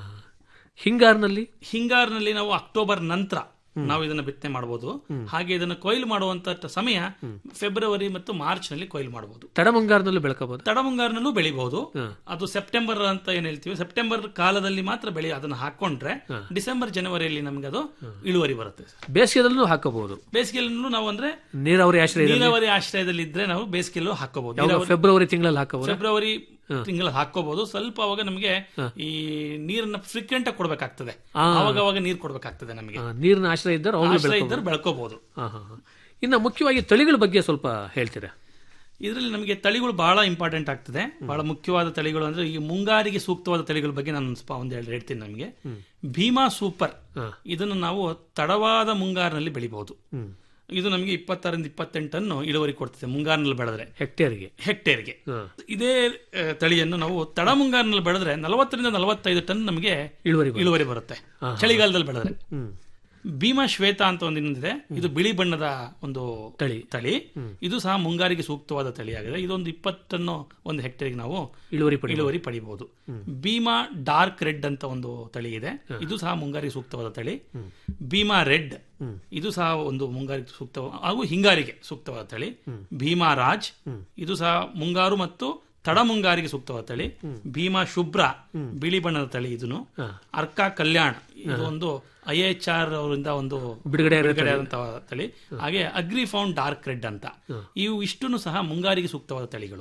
ಹಿಂಗಾರಿನಲ್ಲಿ ಹಿಂಗಾರಿನಲ್ಲಿ ನಾವು ಅಕ್ಟೋಬರ್ ನಂತರ ನಾವು ಇದನ್ನ ಬಿತ್ತನೆ ಮಾಡಬಹುದು ಹಾಗೆ ಇದನ್ನ ಕೊಯ್ಲು ಮಾಡುವಂತ ಸಮಯ ಫೆಬ್ರವರಿ ಮತ್ತು ಮಾರ್ಚ್ ನಲ್ಲಿ ಕೊಯ್ಲು ಮಾಡಬಹುದು ತಡ ಮುಂಗಾರಿನಲ್ಲೂ ಬೆಳ್ಕೋಬಹುದು ತಡಮುಂಗಾರಿನಲ್ಲೂ ಬೆಳಿಬಹುದು ಅದು ಸೆಪ್ಟೆಂಬರ್ ಅಂತ ಏನ್ ಹೇಳ್ತೀವಿ ಸೆಪ್ಟೆಂಬರ್ ಕಾಲದಲ್ಲಿ ಮಾತ್ರ ಬೆಳೆ ಅದನ್ನ ಹಾಕೊಂಡ್ರೆ ಡಿಸೆಂಬರ್ ಜನವರಿಯಲ್ಲಿ ನಮ್ಗೆ ಅದು ಇಳುವರಿ ಬರುತ್ತೆ ಬೇಸಿಗೆದಲ್ಲೂ ಹಾಕೋಬಹುದು ಬೇಸಿಗೆಯಲ್ಲೂ ನಾವು ಅಂದ್ರೆ ನೀರಾವರಿ ಆಶ್ರಯದಲ್ಲಿ ನೀರಾವರಿ ಆಶ್ರಯದಲ್ಲಿ ಇದ್ರೆ ನಾವು ಬೇಸಿಗೆಯಲ್ಲೂ ಹಾಕೋಬಹುದು ಯಾವಾಗ ನೀರಾವರಿ- ಫೆಬ್ರವರಿ ತಿಂಗಳಲ್ಲಿ ಹಾಕೋಬಹುದು ಫೆಬ್ರವರಿ ತಿಂಗಳ ಹಾಕೋಬಹುದು ಸ್ವಲ್ಪ ಅವಾಗ ನಮಗೆ ಈ ನೀರನ್ನ ಫ್ರೀಕ್ವೆಂಟ್ ಆಗಿ ಕೊಡ್ಬೇಕಾಗ್ತದೆ ಆ. ಅವಾಗ ಅವಾಗ ನೀರು ಕೊಡ್ಬೇಕಾಗ್ತದೆ ನಮಗೆ ನೀರಿನ ಆಶ್ರಯ ಇದ್ದರೆ ಅವಾಗಲೂ ಆಶ್ರಯ ಬೆಳ್ಕೋಬಹುದು ಇದ್ದರೆ ಬೆಳ್ಕೋಬಹುದು ಹಾ, ಹಾ, ಹಾ. ಇನ್ನು ಮುಖ್ಯವಾಗಿ ತಳಿಗಳ ಬಗ್ಗೆ ಸ್ವಲ್ಪ ಹೇಳ್ತೀರಾ ಇದರಲ್ಲಿ ನಮಗೆ ತಳಿಗಳು ಬಹಳ ಇಂಪಾರ್ಟೆಂಟ್ ಆಗ್ತದೆ ಬಹಳ ಮುಖ್ಯವಾದ ತಳಿಗಳು ಅಂದ್ರೆ ಈ ಮುಂಗಾರಿಗೆ ಸೂಕ್ತವಾದ ತಳಿಗಳ ಬಗ್ಗೆ ನಾನು ಸ್ವಲ್ಪ ಒಂದ್ ಎರಡು ಹೇಳ್ತೀನಿ ನಮಗೆ ಭೀಮಾ ಸೂಪರ್ ಇದನ್ನು ನಾವು ತಡವಾದ ಮುಂಗಾರಿನಲ್ಲಿ ಬೆಳಿಬಹುದು ಇದು ನಮಗೆ ಇಪ್ಪತ್ತಾರರಿಂದ ಇಪ್ಪತ್ತೆಂಟು ಟನ್ ಇಳುವರಿ ಕೊಡ್ತದೆ ಮುಂಗಾರಿನಲ್ಲಿ ಬೆಳೆದ್ರೆ ಹೆಕ್ಟೇರ್ಗೆ ಹೆಕ್ಟೇರ್ಗೆ ಇದೇ ಆ, ತಳಿಯನ್ನು ನಾವು ತಡ ಮುಂಗಾರಿನಲ್ಲಿ ಬೆಳೆದ್ರೆ ನಲವತ್ತರಿಂದ ನಲವತ್ತೈದು ಟನ್ ನಮಗೆ ಇಳುವರಿ ಬರುತ್ತೆ. ಇಳುವರಿ ಬರುತ್ತೆ ಹಾ, ಹಾ. ಚಳಿಗಾಲದಲ್ಲಿ ಬೆಳೆದ್ರೆ ಹ್ಮ್. ಭೀಮಾ ಶ್ವೇತ ಅಂತ ಒಂದು ಇನ್ನೊಂದಿದೆ ಇದು ಬಿಳಿ ಬಣ್ಣದ ಒಂದು ತಳಿ ತಳಿ ಇದು ಸಹ ಮುಂಗಾರಿಗೆ ಸೂಕ್ತವಾದ ತಳಿಯಾಗಿದೆ ಇದೊಂದು ಇಪ್ಪತ್ತನ್ನು ಒಂದು ಹೆಕ್ಟೇರ್ಗೆ ನಾವು ಇಳುವರಿ ಪಡಿಬೋದು. ಇಳುವರಿ ಪಡಿಬಹುದು ಭೀಮಾ ಡಾರ್ಕ್ ರೆಡ್ ಅಂತ ಒಂದು ತಳಿ ಇದೆ ಇದು ಸಹ ಮುಂಗಾರಿಗೆ ಸೂಕ್ತವಾದ ತಳಿ ಭೀಮಾ ರೆಡ್ ಇದು ಸಹ ಒಂದು ಮುಂಗಾರಿಗೆ ಸೂಕ್ತ ಹಾಗೂ ಹಿಂಗಾರಿಗೆ ಸೂಕ್ತವಾದ ತಳಿ ಭೀಮಾ ರಾಜ್ ಇದು ಸಹ ಮುಂಗಾರು ಮತ್ತು ತಡ ಮುಂಗಾರಿಗೆ ಸೂಕ್ತವಾದ ತಳಿ ಭೀಮಾ ಶುಭ್ರ ಬಿಳಿ ಬಣ್ಣದ ತಳಿ ಇದನ್ನು ಅರ್ಕಾ ಕಲ್ಯಾಣ್ ಇದು ಒಂದು ಐ ಎಚ್ ಆರ್ ಅವರಿಂದ ಒಂದು ಬಿಡುಗಡೆ ಆಗಿರೋ ತಳಿ. ಆದಂತಹ ತಳಿ ಹಾಗೆ ಅಗ್ರಿ ಫೌಂಡ್ ಡಾರ್ಕ್ ರೆಡ್ ಅಂತ ಇವು ಇಷ್ಟನ್ನು ಸಹ ಮುಂಗಾರಿಗೆ ಸೂಕ್ತವಾದ ತಳಿಗಳು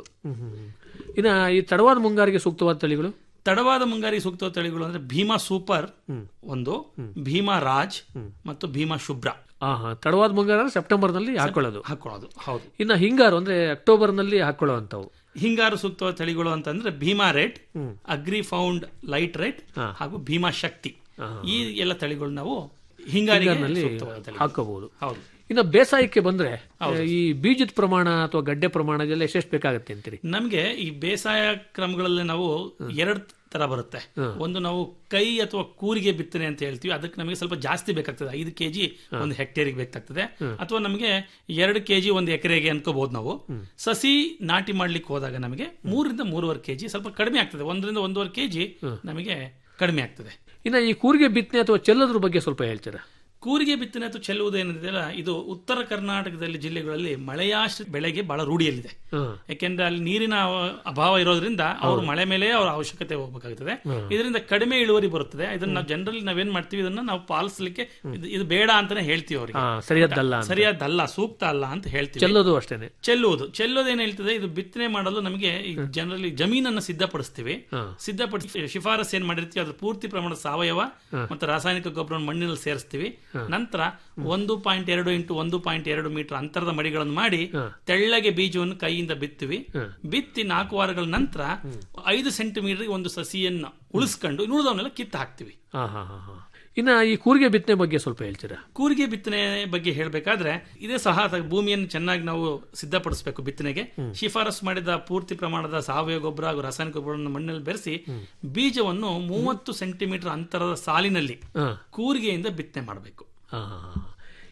ಇನ್ನು ಈ ತಡವಾದ ಮುಂಗಾರಿಗೆ ಸೂಕ್ತವಾದ ತಳಿಗಳು ತಡವಾದ ಮುಂಗಾರಿಗೆ ಸೂಕ್ತವಾದ ತಳಿಗಳು ಅಂದ್ರೆ ಭೀಮಾ ಸೂಪರ್ ಒಂದು ಭೀಮಾ ರಾಜ್ ಮತ್ತು ಭೀಮಾ ಶುಭ್ರ ಹಾ ಹಾ ತಡವಾದ ಮುಂಗಾರ ಸೆಪ್ಟೆಂಬರ್ನಲ್ಲಿ ಹಾಕೊಳ್ಳೋದು ಹಾಕೊಳ್ಳೋದು ಹೌದು ಇನ್ನು ಹಿಂಗಾರು ಅಂದ್ರೆ ಅಕ್ಟೋಬರ್ನಲ್ಲಿ ಹಾಕೊಳ್ಳುವಂಥವು ಹಿಂಗಾರು ಸೂಕ್ತವಾದ ತಳಿಗಳು ಅಂತಂದ್ರೆ Bhima red agri found light red ಹಾಗೂ ಭೀಮಾ ಶಕ್ತಿ ಈ ಎಲ್ಲ ತಳಿಗಳು ನಾವು ಹಿಂಗಾರಿಗೆ ಹಿಂಗಾರಿನಲ್ಲಿ ಸೂಕ್ತವಾದ ತಳಿಗಳು. ಹಾಕೋಬಹುದು ಹೌದು ಇನ್ನು ಬೇಸಾಯಕ್ಕೆ ಬಂದ್ರೆ ಹೌದು. ಈ ಬೀಜದ ಪ್ರಮಾಣ ಅಥವಾ ಗಡ್ಡೆ ಪ್ರಮಾಣ ಇದೆಲ್ಲ ಎಷ್ಟೆಷ್ಟು ಬೇಕಾಗುತ್ತೆ ಅಂತೀರಿ ನಮ್ಗೆ ಈ ಬೇಸಾಯ ಕ್ರಮಗಳಲ್ಲಿ ನಾವು ಎರಡು ತರ ಬರುತ್ತೆ ಒಂದು ನಾವು ಕೈ ಅಥವಾ ಕೂರಿಗೆ ಬಿತ್ತನೆ ಅಂತ ಹೇಳ್ತೀವಿ ಅದಕ್ಕೆ ನಮಗೆ ಸ್ವಲ್ಪ ಜಾಸ್ತಿ ಬೇಕಾಗ್ತದೆ ಐದು ಕೆಜಿ ಒಂದು ಹೆಕ್ಟೇರಿಗೆ ಬೇಕಾಗ್ತದೆ ಅಥವಾ ನಮಗೆ ಎರಡು ಕೆಜಿ ಒಂದು ಎಕರೆಗೆ ಅನ್ಕೋಬಹುದು ನಾವು ಸಸಿ ನಾಟಿ ಮಾಡ್ಲಿಕ್ಕೆ ಹೋದಾಗ ನಮಗೆ ಮೂರರಿಂದ ಮೂರುವರೆ ಕೆಜಿ ಸ್ವಲ್ಪ ಕಡಿಮೆ ಆಗ್ತದೆ ಒಂದರಿಂದ ಒಂದೂವರೆ ಕೆಜಿ ನಮಗೆ ಕಡಿಮೆ ಆಗ್ತದೆ ಇನ್ನು ಈ ಕೂರಿಗೆ ಬಿತ್ತನೆ ಅಥವಾ ಚೆಲ್ಲೋದ್ರ ಬಗ್ಗೆ ಸ್ವಲ್ಪ ಹೇಳ್ತೀರಾ ಕೂರಿಗೆ ಬಿತ್ತನೆ ಅಥವಾ ಚೆಲ್ಲುವುದು ಏನಿದೆಯಲ್ಲ ಇದು ಉತ್ತರ ಕರ್ನಾಟಕದಲ್ಲಿ ಜಿಲ್ಲೆಗಳಲ್ಲಿ ಮಳೆಯಾಶ್ರ ಬೆಳೆಗೆ ಬಹಳ ರೂಢಿಯಲ್ಲಿದೆ ಯಾಕೆಂದ್ರೆ ಅಲ್ಲಿ ನೀರಿನ ಅವ- ಅಭಾವ ಇರೋದ್ರಿಂದ ಅವರು ಮಳೆ ಮೇಲೆ ಅವರ ಅವಶ್ಯಕತೆ ಹೋಗ್ಬೇಕಾಗ್ತದೆ ಇದರಿಂದ ಕಡಿಮೆ ಇಳುವರಿ ಬರುತ್ತದೆ ಇದನ್ನ ನಾವು ಜನರಲಿ ನಾವೇನ್ ಮಾಡ್ತೀವಿ ಇದನ್ನ ನಾವು ಪಾಲಿಸಲಿಕ್ಕೆ ಇದು- ಇದು ಬೇಡ ಅಂತಾನೆ ಹೇಳ್ತೀವಿ ಅವರಿಗೆ ಹಾ, ಸರಿಯಾದ್ದಲ್ಲ ಅಂತ. ಸರಿಯಾದ್ದಲ್ಲ ಸೂಕ್ತ ಅಲ್ಲ ಅಂತ ಹೇಳ್ತೀವಿ ಚೆಲ್ಲೋದು ಅಷ್ಟೇನೆ ಚೆಲ್ಲುವುದು ಚೆಲ್ಲೋದು ಏನ್ ಹೇಳ್ತದೆ ಇದು ಬಿತ್ತನೆ ಮಾಡಲು ನಮಗೆ ಜನರಲಿ ಜಮೀನನ್ನು ಸಿದ್ಧಪಡಿಸ್ತೀವಿ ಸಿದ್ಧಪಡಿಸಿ ಶಿಫಾರಸ್ ಏನ್ ಮಾಡಿರ್ತೀವಿ ಅದ್ರ ಪೂರ್ತಿ ಪ್ರಮಾಣದ ಸಾವಯವ ಮತ್ತು ರಾಸಾಯನಿಕ ಗೊಬ್ಬರ ಮಣ್ಣಿನಲ್ಲಿ ಸೇರಿಸ್ತೀವಿ ನಂತರ ಒಂದು ಪಾಯಿಂಟ್ ಎರಡು ಇಂಟು ಒಂದು ಪಾಯಿಂಟ್ ಎರಡು ಮೀಟರ್ ಅಂತರದ ಮಡಿಗಳನ್ನು ಮಾಡಿ ತೆಳ್ಳಗೆ ಬೀಜವನ್ನು ಕೈಯಿಂದ ಬಿತ್ತೀವಿ ಬಿತ್ತಿ ನಾಲ್ಕು ವಾರಗಳ ನಂತರ ಐದು ಸೆಂಟಿಮೀಟರ್ ಒಂದು ಸಸಿಯನ್ನ ಉಳಿಸ್ಕೊಂಡು ಉಳಿದವನ್ನೆಲ್ಲ ಕಿತ್ತು ಹಾಕ್ತಿವಿ ಹಾ ಹಾ ಹಾ ಹಾ ಇನ್ನು ಈ ಕೂರಿಗೆ ಬಿತ್ತನೆ ಬಗ್ಗೆ ಸ್ವಲ್ಪ ಹೇಳ್ತೀರಾ ಕೂರಿಗೆ ಬಿತ್ತನೆ ಬಗ್ಗೆ ಹೇಳಬೇಕಾದ್ರೆ ಇದೇ ಸಹ ತ- ಭೂಮಿಯನ್ನು ಚೆನ್ನಾಗಿ ನಾವು ಸಿದ್ಧಪಡಿಸಬೇಕು ಬಿತ್ತನೆಗೆ ಶಿಫಾರಸು ಮಾಡಿದ ಪೂರ್ತಿ ಪ್ರಮಾಣದ ಸಾವಯವ ಗೊಬ್ಬರ ಹಾಗೂ ರಾಸಾಯನಿಕ ಗೊಬ್ಬರವನ್ನು ಮಣ್ಣಿನಲ್ಲಿ ಬೆರೆಸಿ ಬೀಜವನ್ನು ಮೂವತ್ತು ಸೆಂಟಿಮೀಟರ್ ಅಂತರದ ಸಾಲಿನಲ್ಲಿ ಹಾ. ಕೂರಿಗೆಯಿಂದ ಬಿತ್ತನೆ ಮಾಡಬೇಕು ಹಾ, ಹಾ, ಹಾ.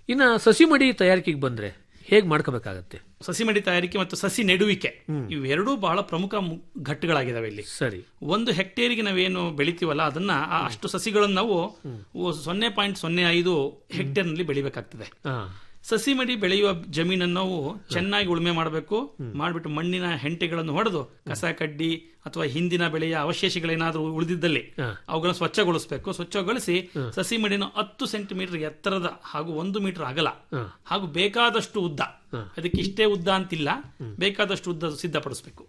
ಇನ್ನ ಸಸಿ ಮಡಿ ತಯಾರಿಕೆಗೆ ಬಂದ್ರೆ ಹೇಗ್ ಮಾಡ್ಕೋಬೇಕಾಗತ್ತೆ ಸಸಿ ಮಡಿ ತಯಾರಿಕೆ ಮತ್ತು ಸಸಿ ನೆಡುವಿಕೆ ಇವೆರಡೂ ಬಹಳ ಪ್ರಮುಖ ಮು- ಘಟ್ಟಗಳಾಗಿದಾವೆ ಇಲ್ಲಿ ಸರಿ ಒಂದು ಹೆಕ್ಟೇರಿಗೆ ನಾವೇನು ಬೆಳಿತೀವಲ್ಲ ಅದನ್ನ ಆ ಅಷ್ಟು ಸಸಿಗಳನ್ನು ನಾವು ಓ- ಸೊನ್ನೆ ಪಾಯಿಂಟ್ ಸೊನ್ನೆ ಐದು ಹೆಕ್ಟೇರ್ನಲ್ಲಿ ಬೆಳಿಬೇಕಾಗ್ತದೆ ಸಸಿ ಮಡಿ ಬೆಳೆಯುವ ಜಮೀನನ್ನು ನಾವು ಚೆನ್ನಾಗಿ ಉಳುಮೆ ಮಾಡಬೇಕು ಮಾಡಿಬಿಟ್ಟು ಮಣ್ಣಿನ ಹೆಂಟೆಗಳನ್ನು ಹೊಡೆದು ಕಸ ಕಡ್ಡಿ ಅಥವಾ ಹಿಂದಿನ ಬೆಳೆಯ ಅವಶೇಷಗಳೇನಾದರೂ ಉಳಿದಿದ್ದಲ್ಲಿ ಅವುಗಳನ್ನು ಸ್ವಚ್ಛಗೊಳಿಸಬೇಕು ಸ್ವಚ್ಛಗೊಳಿಸಿ ಸಸಿ ಮಡಿನ ಹತ್ತು ಸೆಂಟಿಮೀಟರ್ ಎತ್ತರದ ಹಾಗೂ ಒಂದು ಮೀಟರ್ ಅಗಲ ಹಾಗೂ ಬೇಕಾದಷ್ಟು ಉದ್ದ ಅದಕ್ಕೆ ಇಷ್ಟೇ ಉದ್ದ ಅಂತಿಲ್ಲ ಬೇಕಾದಷ್ಟು ಉದ್ದ ಸಿದ್ಧಪಡಿಸಬೇಕು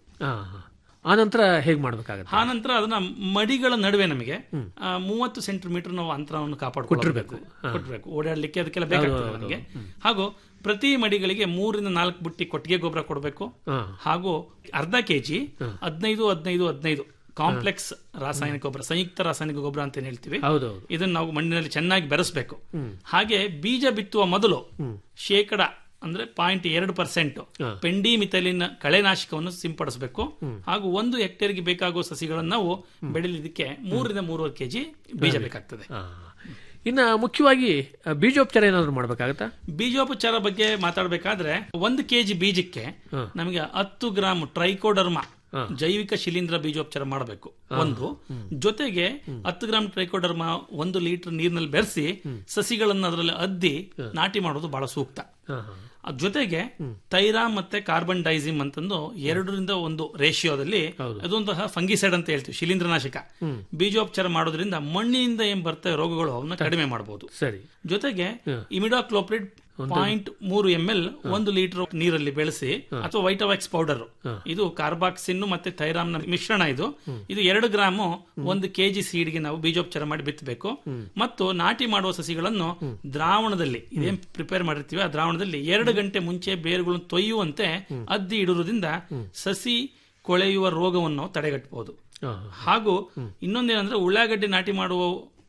ಆ ನಂತರ ಹೇಗ್ ಮಾಡ್ಬೇಕಾಗತ್ತೆ ಆ ನಂತರ ಅದನ್ನ ಮಡಿಗಳ ನಡುವೆ ನಮಗೆ ಆ, ಮೂವತ್ತು ಸೆಂಟಿಮೀಟರ್ ನಾವು ಅಂತರವನ್ನು ಕಾಪಾಡ್ಕೊಳ್ಬೇಕು ಕೊಟ್ಟಿರ್ಬೇಕು ಓಡಾಡ್ಲಿಕ್ಕೆ ಅದಕ್ಕೆಲ್ಲ ಬೇಕಾಗ್ತದೆ ನಮಗೆ ಹಾಗೂ ಪ್ರತಿ ಮಡಿಗಳಿಗೆ ಮೂರಿಂದ ನಾಲ್ಕು ಬುಟ್ಟಿ ಕೊಟ್ಟಿಗೆ ಗೊಬ್ಬರ ಕೊಡಬೇಕು ಹಾಗೂ ಅರ್ಧ ಕೆಜಿ ಹದಿನೈದು ಹದಿನೈದು ಹದಿನೈದು ಕಾಂಪ್ಲೆಕ್ಸ್ ರಾಸಾಯನಿಕ ಗೊಬ್ಬರ ಸಂಯುಕ್ತ ರಾಸಾಯನಿಕ ಗೊಬ್ಬರ ಅಂತ ಏನ್ ಹೇಳ್ತೀವಿ ಹೌದೌದು ಇದನ್ನ ನಾವು ಮಣ್ಣಿನಲ್ಲಿ ಚೆನ್ನಾಗಿ ಬೆರೆಸಬೇಕು ಹಾಗೆ ಬೀಜ ಬಿತ್ತುವ ಮೊದಲು ಶೇಕಡ ಅಂದ್ರೆ ಪಾಯಿಂಟ್ ಎರಡು ಪರ್ಸೆಂಟ್ ಪೆಂಡಿ ಮಿಥಲಿನ ಕಳೆನಾಶಕವನ್ನು ಸಿಂಪಡಿಸಬೇಕು ಹಾಗೂ ಒಂದು ಹೆಕ್ಟೇರ್ಗೆ ಬೇಕಾಗುವ ಸಸಿಗಳನ್ನು ನಾವು ಬೆಳೆಯಲಿದ್ದಕ್ಕೆ ಮೂರರಿಂದ ಮೂರುವರೆ ಕೆಜಿ ಬೀಜ ಬೇಕಾಗ್ತದೆ ಇನ್ನ ಮುಖ್ಯವಾಗಿ ಆ, ಬೀಜೋಪಚಾರ ಏನಾದ್ರು ಮಾಡ್ಬೇಕಾಗತ್ತಾ ಬೀಜೋಪಚಾರ ಬಗ್ಗೆ ಮಾತಾಡಬೇಕಾದ್ರೆ ಒಂದು ಕೆಜಿ ಬೀಜಕ್ಕೆ ನಮಗೆ ಹತ್ತು ಗ್ರಾಮ್ ಟ್ರೈಕೋಡರ್ಮಾ ಜೈವಿಕ ಶಿಲೀಂಧ್ರ ಬೀಜೋಪಚಾರ ಮಾಡಬೇಕು ಒಂದು ಜೊತೆಗೆ ಹತ್ತು ಗ್ರಾಮ್ ಟ್ರೈಕೋಡರ್ಮಾ ಒಂದು ಲೀಟರ್ ನೀರಿನಲ್ಲಿ ಬೆರೆಸಿ ಸಸಿಗಳನ್ನು ಅದರಲ್ಲಿ ಅದ್ದಿ ನಾಟಿ ಮಾಡೋದು ಬಹಳ ಸೂಕ್ತ ಅದ್ ಜೊತೆಗೆ ತೈರಾ ಮತ್ತೆ ಕಾರ್ಬನ್ ಡೈಸಿಮ್ ಅಂತಂದು ಎರಡರಿಂದ ಒಂದು ರೇಷಿಯೋದಲ್ಲಿ ಅದೊಂತಹ ಫಂಗಿಸೈಡ್ ಅಂತ ಹೇಳ್ತೀವಿ ಶಿಲೀಂಧ್ರನಾಶಕ ಬೀಜೋಪಚಾರ ಮಾಡೋದ್ರಿಂದ ಮಣ್ಣಿನಿಂದ ಏನ್ ಬರ್ತವೆ ರೋಗಗಳು ಅವನ್ನ ಕಡಿಮೆ ಮಾಡಬಹುದು ಸರಿ ಜೊತೆಗೆ ಇಮಿಡಾಕ್ಲೋಪ್ರಿಡ್ ಪಾಯಿಂಟ್ ಮೂರು ಎಂ ಎಲ್ ಒಂದು ಲೀಟರ್ ನೀರಲ್ಲಿ ಬೆಳೆಸಿ ಅಥವಾ ವೈಟವಾಕ್ಸ್ ಪೌಡರ್ ಇದು ಕಾರ್ಬಾಕ್ಸಿನ್ ಮತ್ತೆ ಥೈರಾಮ್ನ ಮಿಶ್ರಣ ಇದು ಇದು ಎರಡು ಗ್ರಾಮು ಒಂದು ಕೆಜಿ ಸೀಡ್ಗೆ ನಾವು ಬೀಜೋಪಚಾರ ಮಾಡಿ ಬಿತ್ತಬೇಕು ಮತ್ತು ನಾಟಿ ಮಾಡುವ ಸಸಿಗಳನ್ನು ದ್ರಾವಣದಲ್ಲಿ ಇದೇನ್ ಪ್ರಿಪೇರ್ ಮಾಡಿರ್ತೀವಿ ಆ ದ್ರಾವಣದಲ್ಲಿ ಎರಡು ಗಂಟೆ ಮುಂಚೆ ಬೇರುಗಳನ್ನು ತೊಯ್ಯುವಂತೆ ಅದ್ದಿ ಇಡುವುದರಿಂದ ಸಸಿ ಕೊಳೆಯುವ ರೋಗವನ್ನು ನಾವು ತಡೆಗಟ್ಟಬಹುದು ಹಾಗೂ ಇನ್ನೊಂದೇನಂದ್ರೆ ಉಳ್ಳಾಗಡ್ಡಿ ನಾಟಿ ಮಾಡುವ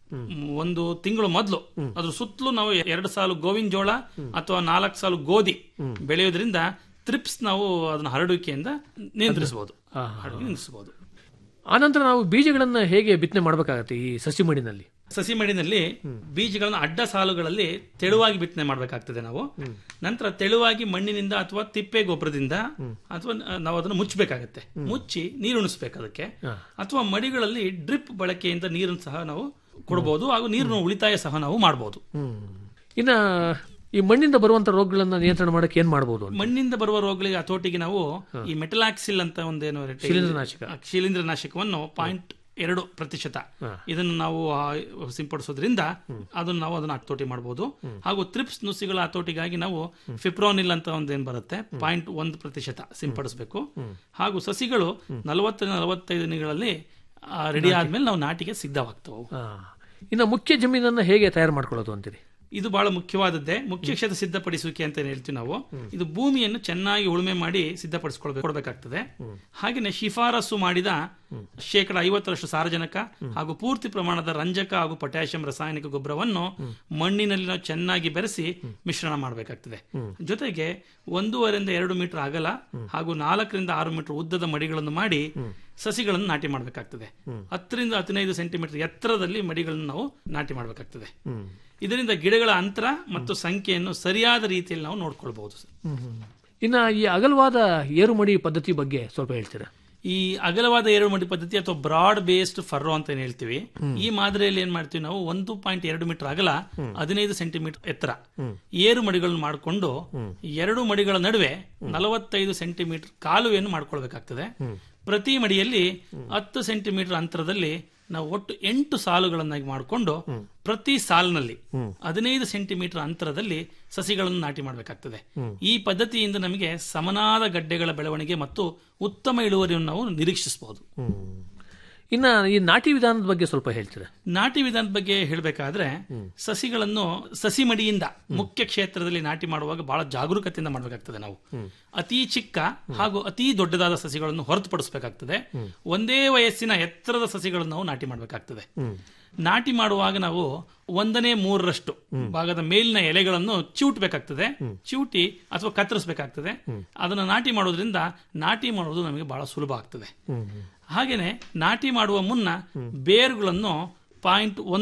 ಒಂದು ತಿಂಗಳು ಮೊದಲು ಅದ್ರ ಸುತ್ತಲೂ ನಾವು ಎರಡು ಸಾಲು ಗೋವಿನ ಜೋಳ ಅಥವಾ ನಾಲ್ಕು ಸಾಲು ಗೋಧಿ ಬೆಳೆಯೋದ್ರಿಂದ ತ್ರಿಪ್ಸ್ ನಾವು ಅದನ್ನ ಹರಡುವಿಕೆಯಿಂದ ನಿಯಂತ್ರಿಸಬಹುದು ಹರಡುವಿಕೆ ನಿಯಂತ್ರಿಸಬಹುದು ಆನಂತರ ನಾವು ಬೀಜಗಳನ್ನ ಹೇಗೆ ಬಿತ್ತನೆ ಮಾಡ್ಬೇಕಾಗತ್ತೆ ಈ ಸಸಿ ಮಡಿನಲ್ಲಿ ಸಸಿ ಮಡಿನಲ್ಲಿ ಬೀಜಗಳನ್ನು ಅಡ್ಡ ಸಾಲುಗಳಲ್ಲಿ ತೆಳುವಾಗಿ ಬಿತ್ತನೆ ಮಾಡಬೇಕಾಗ್ತದೆ ನಾವು ನಂತರ ತೆಳುವಾಗಿ ಮಣ್ಣಿನಿಂದ ಅಥವಾ ತಿಪ್ಪೆ ಗೊಬ್ಬರದಿಂದ ಅಥವಾ ನಾವು ಅದನ್ನು ಮುಚ್ಚಬೇಕಾಗತ್ತೆ ಮುಚ್ಚಿ ನೀರು ಉಣಿಸ್ಬೇಕು ಅದಕ್ಕೆ ಅಥವಾ ಮಡಿಗಳಲ್ಲಿ ಡ್ರಿಪ್ ಬಳಕೆಯಿಂದ ನೀರನ್ನು ಸಹ ನಾವು ಕೊಡಬಹುದು ಹಾಗೂ ನೀರಿನ ಉಳಿತಾಯ ಸಹ ನಾವು ಮಾಡಬಹುದು ಇನ್ನ ಈ ಮಣ್ಣಿಂದ ಬರುವಂತ ರೋಗಗಳನ್ನ ನಿಯಂತ್ರಣ ಮಾಡಕ್ಕೆ ಏನ್ ಮಾಡಬಹುದು ಮಣ್ಣಿಂದ ಬರುವ ರೋಗಗಳಿಗೆ ಹತೋಟಿಗೆ ನಾವು ಈ ಮೆಟಲಾಕ್ಸಿಲ್ ಅಂತ ಒಂದೇನು ಶಿಲೀಂಧ್ರನಾಶಕ. ಶಿಲೀಂಧ್ರನಾಶಕವನ್ನು ಪಾಯಿಂಟ್ ಎರಡು ಪ್ರತಿಶತ ಇದನ್ನು ನಾವು ಆ, ಸಿಂಪಡಿಸೋದ್ರಿಂದ ಅದನ್ನು ನಾವು ಅದನ್ನ ಹತೋಟಿ ಮಾಡಬಹುದು ಹಾಗೂ ತ್ರಿಪ್ಸ್ ನುಸಿಗಳ ಹತೋಟಿಗಾಗಿ ನಾವು ಫಿಪ್ರೋನಿಲ್ ಅಂತ ಒಂದೇನು ಬರುತ್ತೆ ಪಾಯಿಂಟ್ ಒಂದು ಪ್ರತಿಶತ ಸಿಂಪಡಿಸಬೇಕು ಹಾಗೂ ಸಸಿಗಳು ನಲವತ್ತರಿಂದ ನಲವತ್ತೈದು ದಿನಗಳಲ್ಲಿ ರೆಡಿ ಆದ್ಮೇಲೆ ನಾವು ನಾಟಿಗೆ ಸಿದ್ಧವಾಗ್ತವೆ ಇನ್ನ ಮುಖ್ಯ ಜಮೀನನ್ನ ಹೇಗೆ ತಯಾರು ಮಾಡ್ಕೊಳ್ಳೋದು ಅಂತೀರಿ ಇದು ಬಹಳ ಮುಖ್ಯವಾದದ್ದೇ ಮುಖ್ಯ ಕ್ಷೇತ್ರ ಸಿದ್ಧಪಡಿಸುವಿಕೆ ಅಂತ ಏನ್ ಹೇಳ್ತೀವಿ ನಾವು ಇದು ಭೂಮಿಯನ್ನು ಚೆನ್ನಾಗಿ ಉಳುಮೆ ಮಾಡಿ ಸಿದ್ಧಪಡಿಸ್ಕೊಳ್ಬೇಕು ಕೊಡಬೇಕಾಗ್ತದೆ ಹಾಗೆಯೇ ಶಿಫಾರಸು ಮಾಡಿದ ಶೇಕಡ ಐವತ್ತರಷ್ಟು ಸಾರಜನಕ ಹಾಗೂ ಪೂರ್ತಿ ಪ್ರಮಾಣದ ರಂಜಕ ಹಾಗೂ ಪೊಟ್ಯಾಷಿಯಂ ರಾಸಾಯನಿಕ ಗೊಬ್ಬರವನ್ನು ಮಣ್ಣಿನಲ್ಲಿ ನಾವು ಚೆನ್ನಾಗಿ ಬೆರೆಸಿ ಮಿಶ್ರಣ ಮಾಡಬೇಕಾಗ್ತದೆ ಜೊತೆಗೆ ಒಂದೂವರೆಯಿಂದ ಎರಡು ಮೀಟರ್ ಅಗಲ ಹಾಗೂ ನಾಲ್ಕರಿಂದ ಆರು ಮೀಟರ್ ಉದ್ದದ ಮಡಿಗಳನ್ನು ಮಾಡಿ ಸಸಿಗಳನ್ನು ನಾಟಿ ಮಾಡಬೇಕಾಗ್ತದೆ ಹತ್ತರಿಂದ ಹದಿನೈದು ಸೆಂಟಿಮೀಟರ್ ಎತ್ತರದಲ್ಲಿ ಮಡಿಗಳನ್ನು ನಾವು ನಾಟಿ ಮಾಡಬೇಕಾಗ್ತದೆ ಇದರಿಂದ ಗಿಡಗಳ ಅಂತರ ಮತ್ತು ಸಂಖ್ಯೆಯನ್ನು ಸರಿಯಾದ ರೀತಿಯಲ್ಲಿ ನಾವು ನೋಡ್ಕೊಳ್ಬಹುದು ಸರ್. ಇನ್ನ ಈ ಅಗಲವಾದ ಏರುಮಡಿ ಪದ್ಧತಿ ಬಗ್ಗೆ ಸ್ವಲ್ಪ ಹೇಳ್ತೀರಾ ಈ ಅಗಲವಾದ ಏರು ಮಡಿ ಪದ್ಧತಿ ಅಥವಾ ಬ್ರಾಡ್ ಬೇಸ್ಡ್ ಫರ್ರೋ ಅಂತ ಏನ್ ಹೇಳ್ತೀವಿ ಈ ಮಾದರಿಯಲ್ಲಿ ಏನ್ ಮಾಡ್ತೀವಿ ನಾವು ಒಂದು ಪಾಯಿಂಟ್ ಎರಡು ಮೀಟರ್ ಅಗಲ ಹದಿನೈದು ಸೆಂಟಿಮೀಟರ್ ಎತ್ತರ ಏರು ಮಡಿಗಳನ್ನು ಮಾಡಿಕೊಂಡು ಎರಡು ಮಡಿಗಳ ನಡುವೆ ನಲವತ್ತೈದು ಸೆಂಟಿಮೀಟರ್ ಕಾಲುವೆಯನ್ನು ಮಾಡ್ಕೊಳ್ಬೇಕಾಗ್ತದೆ ಪ್ರತಿ ಮಡಿಯಲ್ಲಿ ಹತ್ತು ಸೆಂಟಿಮೀಟರ್ ಅಂತರದಲ್ಲಿ ನಾವು ಒಟ್ಟು ಎಂಟು ಸಾಲುಗಳನ್ನಾಗಿ ಮಾಡಿಕೊಂಡು ಪ್ರತಿ ಸಾಲಿನಲ್ಲಿ ಹದಿನೈದು ಸೆಂಟಿಮೀಟರ್ ಅಂತರದಲ್ಲಿ ಸಸಿಗಳನ್ನು ನಾಟಿ ಮಾಡಬೇಕಾಗ್ತದೆ ಈ ಪದ್ಧತಿಯಿಂದ ನಮಗೆ ಸಮನಾದ ಗಡ್ಡೆಗಳ ಬೆಳವಣಿಗೆ ಮತ್ತು ಉತ್ತಮ ಇಳುವರಿಯನ್ನು ನಾವು ನಿರೀಕ್ಷಿಸಬಹುದು ಇನ್ನ ಈ ನಾಟಿ ವಿಧಾನದ ಬಗ್ಗೆ ಸ್ವಲ್ಪ ಹೇಳ್ತೀರಾ ನಾಟಿ ವಿಧಾನದ ಬಗ್ಗೆ ಹೇಳಬೇಕಾದ್ರೆ ಸಸಿಗಳನ್ನು ಸಸಿ ಮಡಿಯಿಂದ ಮುಖ್ಯ ಕ್ಷೇತ್ರದಲ್ಲಿ ನಾಟಿ ಮಾಡುವಾಗ ಬಹಳ ಜಾಗರೂಕತೆಯಿಂದ ಮಾಡಬೇಕಾಗ್ತದೆ ನಾವು ಅತಿ ಚಿಕ್ಕ ಹಾಗೂ ಅತಿ ದೊಡ್ಡದಾದ ಸಸಿಗಳನ್ನು ಹೊರತುಪಡಿಸಬೇಕಾಗ್ತದೆ ಒಂದೇ ವಯಸ್ಸಿನ ಎತ್ತರದ ಸಸಿಗಳನ್ನು ನಾವು ನಾಟಿ ಮಾಡಬೇಕಾಗ್ತದೆ ನಾಟಿ ಮಾಡುವಾಗ ನಾವು ಒಂದನೇ ಮೂರರಷ್ಟು ಭಾಗದ ಮೇಲಿನ ಎಲೆಗಳನ್ನು ಚಿವುಟ್ಬೇಕಾಗ್ತದೆ ಚಿವುಟಿ ಅಥವಾ ಕತ್ತರಿಸಬೇಕಾಗ್ತದೆ ಅದನ್ನು ನಾಟಿ ಮಾಡೋದ್ರಿಂದ ನಾಟಿ ಮಾಡೋದು ನಮಗೆ ಬಹಳ ಸುಲಭ ಆಗ್ತದೆ ಹಾಗೇನೆ ನಾಟಿ ಮಾಡುವ ಮುನ್ನ ಬೇರುಗಳನ್ನು ಪಾಯಿಂಟ್ ಒಂದು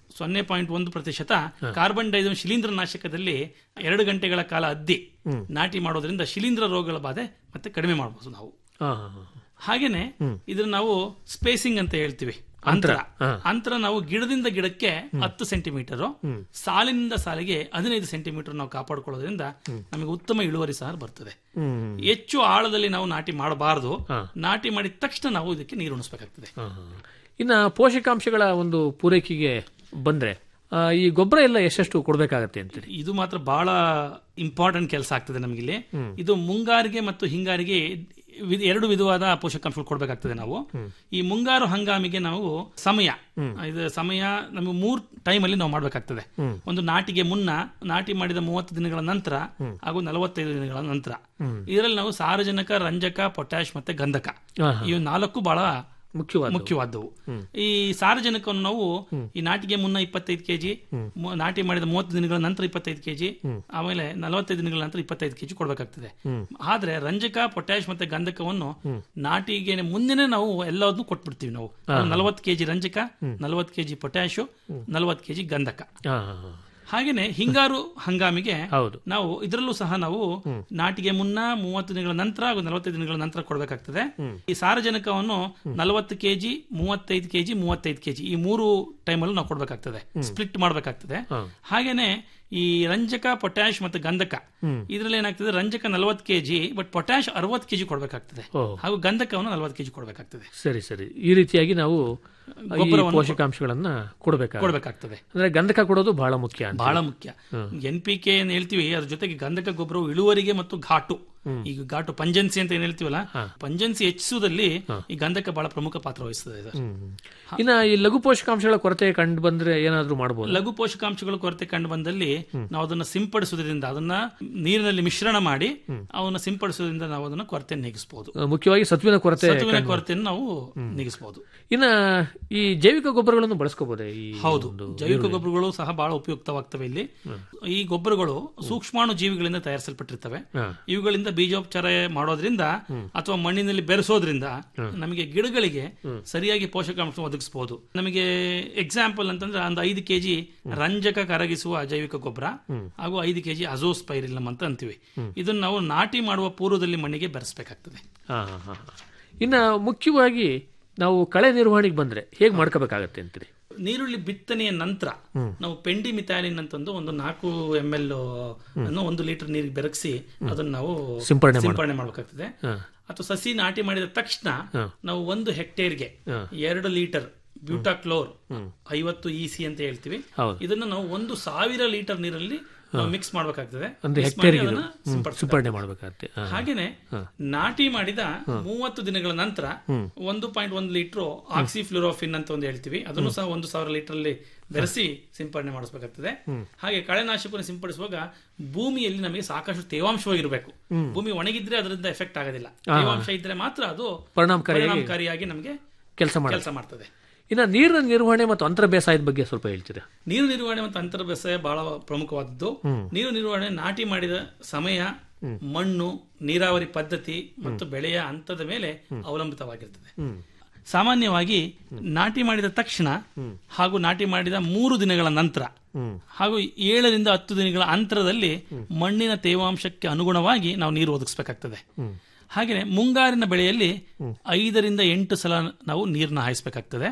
ಸೊನ್ನೆ ಪಾಯಿಂಟ್ ಒಂದು ಪ್ರತಿಶತ ಕಾರ್ಬನ್ ಡೈಆಕ್ಸೈಡ್ ಶಿಲೀಂಧ್ರ ನಾಶಕದಲ್ಲಿ ಎರಡು ಗಂಟೆಗಳ ಕಾಲ ಅದ್ದಿ ಹ್ಮ್. ನಾಟಿ ಮಾಡೋದ್ರಿಂದ ಶಿಲೀಂಧ್ರ ರೋಗಗಳ ಬಾಧೆ ಮತ್ತೆ ಕಡಿಮೆ ಮಾಡಬಹುದು ನಾವು ಹಾ, ಹಾ, ಹಾ. ಹಾಗೇನೆ ಹ್ಮ್. ಇದನ್ನ ನಾವು ಸ್ಪೇಸಿಂಗ್ ಅಂತ ಹೇಳ್ತೀವಿ ಅಂತರ, ಅಂತರ ಹಾ. ಅಂತರ ನಾವು ಗಿಡದಿಂದ ಗಿಡಕ್ಕೆ ಹತ್ತು ಸೆಂಟಿಮೀಟರ್ ಹ್ಮ್. ಸಾಲಿನಿಂದ ಸಾಲಿಗೆ ಹದಿನೈದು ಸೆಂಟಿಮೀಟರ್ ನಾವು ಕಾಪಾಡಿಕೊಳ್ಳೋದ್ರಿಂದ ನಮಗೆ ಉತ್ತಮ ಇಳುವರಿ ಸಹ ಬರ್ತದೆ ಹ್ಮ್. ಹೆಚ್ಚು ಆಳದಲ್ಲಿ ನಾವು ನಾಟಿ ಮಾಡಬಾರದು ಹಾ. ನಾಟಿ ಮಾಡಿದ ತಕ್ಷಣ ನಾವು ಇದಕ್ಕೆ ನೀರು ಉಣಿಸ್ಬೇಕಾಗ್ತದೆ ಹಾ, ಹಾ. ಇನ್ನ ಪೋಷಕಾಂಶಗಳ ಒಂದು ಪೂರೈಕೆಗೆ ಬಂದ್ರೆ ಆ, ಈ ಗೊಬ್ಬರ ಎಲ್ಲ ಎಷ್ಟೆಷ್ಟು ಕೊಡ್ಬೇಕಾಗತ್ತೆ ಅಂತೀರಿ ಇದು ಮಾತ್ರ ಬಹಳ ಇಂಪಾರ್ಟೆಂಟ್ ಕೆಲಸ ಆಗ್ತದೆ ನಮಗಿಲ್ಲಿ ಹ್ಮ್. ಇದು ಮುಂಗಾರಿಗೆ ಮತ್ತು ಹಿಂಗಾರಿಗೆ ವಿಧ- ಎರಡು ವಿಧವಾದ ಪೋಷಕಾಂಶಗಳು ಕೊಡಬೇಕಾಗ್ತದೆ ನಾವು ಈ ಮುಂಗಾರು ಹಂಗಾಮಿಗೆ ನಾವು ಸಮಯ ಹ್ಮ್. ಇದು ಸಮಯ ನಮಗೆ ಮೂರ್ ಟೈಮ್ ಅಲ್ಲಿ ನಾವು ಮಾಡಬೇಕಾಗ್ತದೆ ಹ್ಮ್. ಒಂದು ನಾಟಿಗೆ ಮುನ್ನ ನಾಟಿ ಮಾಡಿದ ಮೂವತ್ತು ದಿನಗಳ ನಂತರ ಹ್ಮ್. ಹಾಗೂ ನಲವತ್ತೈದು ದಿನಗಳ ನಂತರ ಹ್ಮ್. ಇದರಲ್ಲಿ ನಾವು ಸಾರಜನಕ ರಂಜಕ ಪೊಟ್ಯಾಶ್ ಮತ್ತೆ ಗಂಧಕ ಹಾ, ಹಾ. ಇವು ನಾಲ್ಕು ಬಹಳ ಮುಖ್ಯವಾದವು. ಮುಖ್ಯವಾದವು ಹ್ಮ್. ಈ ಸಾರಜನಕವನ್ನು ನಾವು ಈ ನಾಟಿಗೆ ಮುನ್ನ ಇಪ್ಪತ್ತೈದು ಕೆಜಿ ಮು- ನಾಟಿ ಮಾಡಿದ ಮೂವತ್ತು ದಿನಗಳ ನಂತರ ಇಪ್ಪತ್ತೈದು ಕೆಜಿ ಆಮೇಲೆ ನಲವತ್ತೈದು ದಿನಗಳ ನಂತರ ಇಪ್ಪತ್ತೈದು ಕೆಜಿ ಕೊಡಬೇಕಾಗ್ತದೆ ಹ್ಮ್. ಆದ್ರೆ ರಂಜಕ ಪೊಟ್ಯಾಶ್ ಮತ್ತೆ ಗಂಧಕವನ್ನು ನಾಟಿಗೆ ಮುಂದೆನೆ ನಾವು ಎಲ್ಲದನ್ನು ಕೊಟ್ಬಿಡ್ತೀವಿ ನಾವು ಹಾ. ನಲವತ್ತು ಕೆಜಿ ರಂಜಕ ನಲವತ್ತು ಕೆಜಿ ಪೊಟ್ಯಾಶು ನಲವತ್ತು ಕೆಜಿ ಗಂಧಕ ಹಾ, ಹಾ, ಹಾ. ಹಾಗೇನೆ ಹಿಂಗಾರು ಹಂಗಾಮಿಗೆ ಹೌದು. ನಾವು ಇದರಲ್ಲೂ ಸಹ ನಾವು ನಾಟಿಗೆ ಮುನ್ನ ಮೂವತ್ತು ದಿನಗಳ ನಂತರ ಹಾಗೂ ನಲವತ್ತೈದು ದಿನಗಳ ನಂತರ ಕೊಡಬೇಕಾಗ್ತದೆ ಈ ಸಾರಜನಕವನ್ನು ನಲವತ್ತು ಕೆಜಿ ಮೂವತ್ತೈದು ಕೆಜಿ ಮೂವತ್ತೈದು ಕೆಜಿ ಈ ಮೂರು ಟೈಮಲ್ಲೂ ನಾವು ಕೊಡಬೇಕಾಗ್ತದೆ ಸ್ಪ್ಲಿಟ್ ಮಾಡಬೇಕಾಗ್ತದೆ ಹಾ. ಹಾಗೇನೆ ಈ ರಂಜಕ ಪೊಟ್ಯಾಶ್ ಮತ್ತು ಗಂಧಕ ಹ್ಮ್. ಇದರಲ್ಲಿ ಏನಾಗ್ತದೆ ರಂಜಕ ನಲವತ್ತು ಕೆಜಿ ಬಟ್ ಪೊಟ್ಯಾಶ್ ಅರವತ್ತು ಕೆಜಿ ಕೊಡಬೇಕಾಗ್ತದೆ ಓಹ್. ಹಾಗೂ ಗಂಧಕವನ್ನು ನಲವತ್ತು ಕೆಜಿ ಕೊಡಬೇಕಾಗ್ತದೆ ಸರಿ ಸರಿ ಈ ರೀತಿಯಾಗಿ ನಾವು ಈ ಗೊಬ್ಬರವನ್ನು ಪೋಷಕಾಂಶಗಳನ್ನ ಕೊಡಬೇಕಾಗುತ್ತೆ ಕೊಡಬೇಕಾಗ್ತದೆ ಅಂದ್ರೆ ಗಂಧಕ ಕೊಡೋದು ಬಹಳ ಮುಖ್ಯ ಅಂತ ಬಹಳ ಮುಖ್ಯ ಎನ್ ಪಿ ಕೆ ಏನ್ ಹೇಳ್ತೀವಿ ಅದ್ರ ಜೊತೆಗೆ ಗಂಧಕ ಗೊಬ್ಬರವು ಇಳುವರಿಗೆ ಮತ್ತು ಘಾಟು ಈಗ ಘಾಟು ಪಂಜನ್ಸಿ ಅಂತ ಏನ್ ಹೇಳ್ತೀವಲ್ಲ ಪಂಜನ್ಸಿ ಹೆಚ್ಚಿಸುವುದಲ್ಲಿ ಈ ಗಂಧಕ ಬಹಳ ಪ್ರಮುಖ ಪಾತ್ರ ವಹಿಸ್ತದೆ ಇದು. ಇನ್ನ ಈ ಲಘು ಪೋಷಕಾಂಶಗಳ ಕೊರತೆ ಕಂಡು ಬಂದ್ರೆ ಏನಾದ್ರೂ ಮಾಡಬಹುದು ಲಘು ಪೋಷಕಾಂಶಗಳ ಕೊರತೆ ಕಂಡು ಬಂದಲ್ಲಿ ನಾವು ಅದನ್ನ ಸಿಂಪಡಿಸುವುದರಿಂದ ಅದನ್ನ ನೀರಿನಲ್ಲಿ ಮಿಶ್ರಣ ಮಾಡಿ ಅವನ್ನ ಸಿಂಪಡಿಸುವುದರಿಂದ ನಾವು ಅದನ್ನ ಕೊರತೆ ನೀಗಿಸಬಹುದು ಮುಖ್ಯವಾಗಿ ಸತ್ವಿನ ಕೊರತೆ ಸತುವಿನ ಕಂಡು- ಕೊರತೆಯನ್ನು ನಾವು ನೀಗಿಸಬಹುದು ಇನ್ನ ಈ ಜೈವಿಕ ಗೊಬ್ಬರಗಳನ್ನು ಬಳಸ್ಕೋಬಹುದೇ ಈ ಹೌದು ಒಂದು ಜೈವಿಕ ಈರುಳ್ಳಿ? ಗೊಬ್ಬರಗಳು ಸಹ ಬಹಳ ಉಪಯುಕ್ತವಾಗ್ತವೆ ಇಲ್ಲಿ ಈ ಗೊಬ್ಬರಗಳು ಸೂಕ್ಷ್ಮಾಣು ಜೀವಿಗಳಿಂದ ತಯಾರಿಸಲ್ಪಟ್ಟಿರ್ತವೆ ಹಾ. ಇವುಗಳಿಂದ ಬೀಜೋಪಚಾರ ಮಾಡೋದ್ರಿಂದ ಅಥವಾ ಮಣ್ಣಿನಲ್ಲಿ ಬೆರೆಸೋದ್ರಿಂದ ನಮಗೆ ಗಿಡಗಳಿಗೆ ಸರಿಯಾಗಿ ಪೋಷಕಾಂಶ ಒದಗಿಸಬಹುದು ನಮಗೆ ಎಕ್ಸಾಂಪಲ್ ಅಂತಂದ್ರೆ ಒಂದು ಐದು ಕೆಜಿ ರಂಜಕ ಕರಗಿಸುವ ಜೈವಿಕ ಗೊಬ್ಬರ ಹಾಗೂ ಐದು ಕೆಜಿ ಅಜೋಸ್ಪೈರಿಲಮ್ ಅಂತ ಅಂತೀವಿ ಇದನ್ನ ನಾವು ನಾಟಿ ಮಾಡುವ ಪೂರ್ವದಲ್ಲಿ ಮಣ್ಣಿಗೆ ಬೆರೆಸಬೇಕಾಗ್ತದೆ ಹಾ, ಹಾ, ಹಾ, ಹಾ. ಇನ್ನ ಮುಖ್ಯವಾಗಿ ನಾವು ಕಳೆ ನಿರ್ವಹಣೆಗೆ ಬಂದ್ರೆ ಹೇಗ್ ಮಾಡ್ಕೋಬೇಕಾಗತ್ತೆ ಅಂತೀರಿ ನೀರುಳ್ಳಿ ಬಿತ್ತನೆಯ ನಂತರ ನಾವು ಪೆಂಡಿ ಮಿಥಾಲಿನ್ ಅಂತಂದು ಒಂದು ನಾಲ್ಕು ಎಂ ಎಲ್ ಅನ್ನು ಒಂದು ಲೀಟರ್ ನೀರಿಗೆ ಬೆರಗಿಸಿ ಅದನ್ನ ನಾವು ಸಿಂಪರಣೆ ಮಾಡ್- ಸಿಂಪರಣೆ ಮಾಡಬೇಕಾಗ್ತದೆ ಹಾ. ಅಥವಾ ಸಸಿ ನಾಟಿ ಮಾಡಿದ ತಕ್ಷಣ ಹಾ. ನಾವು ಒಂದು ಹೆಕ್ಟೇರ್ಗೆ ಹಾ. ಎರಡು ಲೀಟರ್ ಬ್ಯೂಟಾಕ್ಲೋರ್ ಐವತ್ತು ಇ ಸಿ ಅಂತ ಹೇಳ್ತೀವಿ ಹೌದು. ಇದನ್ನ ನಾವು ಒಂದು ಸಾವಿರ ಲೀಟರ್ ನೀರಲ್ಲಿ ನಾವು ಮಿಕ್ಸ್ ಮಾಡಬೇಕಾಗ್ತದೆ ಒಂದು Mix ಹೆಕ್ಟೇರ್ಗೆ ಮಾಡಿ ಇದು, ಅದನ್ನ ಹ್ಮ್, ಸಿಂಪಡಿಸ್ಬೇಕಾಗ್ತದೆ. ಸಿಂಪರಣೆ ಮಾಡಬೇಕಾಗತ್ತೆ ಹಾ. ಹಾಗೇನೆ ಹಾ. ನಾಟಿ ಮಾಡಿದ ಮೂವತ್ತು ದಿನಗಳ ನಂತರ ಹ್ಮ್. ಒಂದು ಪಾಯಿಂಟ್ ಒಂದು ಲೀಟರ್ ಆಕ್ಸಿಫ್ಲೋರೋಫಿನ್ ಅಂತ ಒಂದು ಹೇಳ್ತೀವಿ ಅದನ್ನು ಸಹ ಒಂದು ಸಾವಿರ ಲೀಟರ್ ಅಲ್ಲಿ ಬೆರೆಸಿ ಸಿಂಪಡಣೆ ಮಾಡಿಸಬೇಕಾಗ್ತದೆ ಹಾಗೆ ಕಳೆನಾಶಕವನ್ನು ಸಿಂಪಡಿಸುವಾಗ ಭೂಮಿಯಲ್ಲಿ ನಮಗೆ ಸಾಕಷ್ಟು ತೇವಾಂಶವಾಗಿರಬೇಕು ಹ್ಮ್. ಭೂಮಿ ಒಣಗಿದ್ರೆ ಅದರಿಂದ ಎಫೆಕ್ಟ್ ಆಗೋದಿಲ್ಲ ಹಾ. ತೇವಾಂಶ ಇದ್ರೆ ಮಾತ್ರ ಅದು ಪರಿಣಾಮಕಾರಿಯಾಗಿ- ಪರಿಣಾಮಕಾರಿಯಾಗಿ ನಮಗೆ ಕೆಲಸ ಮಾಡ ಕೆಲಸ ಮಾಡ್ತದೆ ಇನ್ನ ನೀರಿನ ನಿರ್ವಹಣೆ ಮತ್ತು ಅಂತರ ಬೇಸಾಯದ ಬಗ್ಗೆ ಸ್ವಲ್ಪ ಹೇಳ್ತೀರಾ ನೀರು ನಿರ್ವಹಣೆ ಮತ್ತು ಅಂತರ ಬೇಸಾಯ ಬಹಳ ಪ್ರಮುಖವಾದದ್ದು ಹ್ಮ್. ನೀರು ನಿರ್ವಹಣೆ ನಾಟಿ ಮಾಡಿದ ಸಮಯ ಮಣ್ಣು ನೀರಾವರಿ ಪದ್ಧತಿ ಮತ್ತು ಬೆಳೆಯ ಹಂತದ ಮೇಲೆ ಅವಲಂಬಿತವಾಗಿರ್ತದೆ ಹ್ಮ್. ಸಾಮಾನ್ಯವಾಗಿ ನಾಟಿ ಮಾಡಿದ ತಕ್ಷಣ ಹಾಗೂ ನಾಟಿ ಮಾಡಿದ ಮೂರು ದಿನಗಳ ನಂತರ ಹ್ಮ್. ಹಾಗೂ ಏಳರಿಂದ ಹತ್ತು ದಿನಗಳ ಅಂತರದಲ್ಲಿ ಮಣ್ಣಿನ ತೇವಾಂಶಕ್ಕೆ ಅನುಗುಣವಾಗಿ ನಾವು ನೀರು ಒದಗಿಸಬೇಕಾಗ್ತದೆ ಹ್ಮ್. ಹಾಗೆಯೇ ಮುಂಗಾರಿನ ಬೆಳೆಯಲ್ಲಿ ಐದರಿಂದ ಎಂಟು ಸಲ ನಾವು ನೀರನ್ನ ಹಾಯಿಸಬೇಕಾಗ್ತದೆ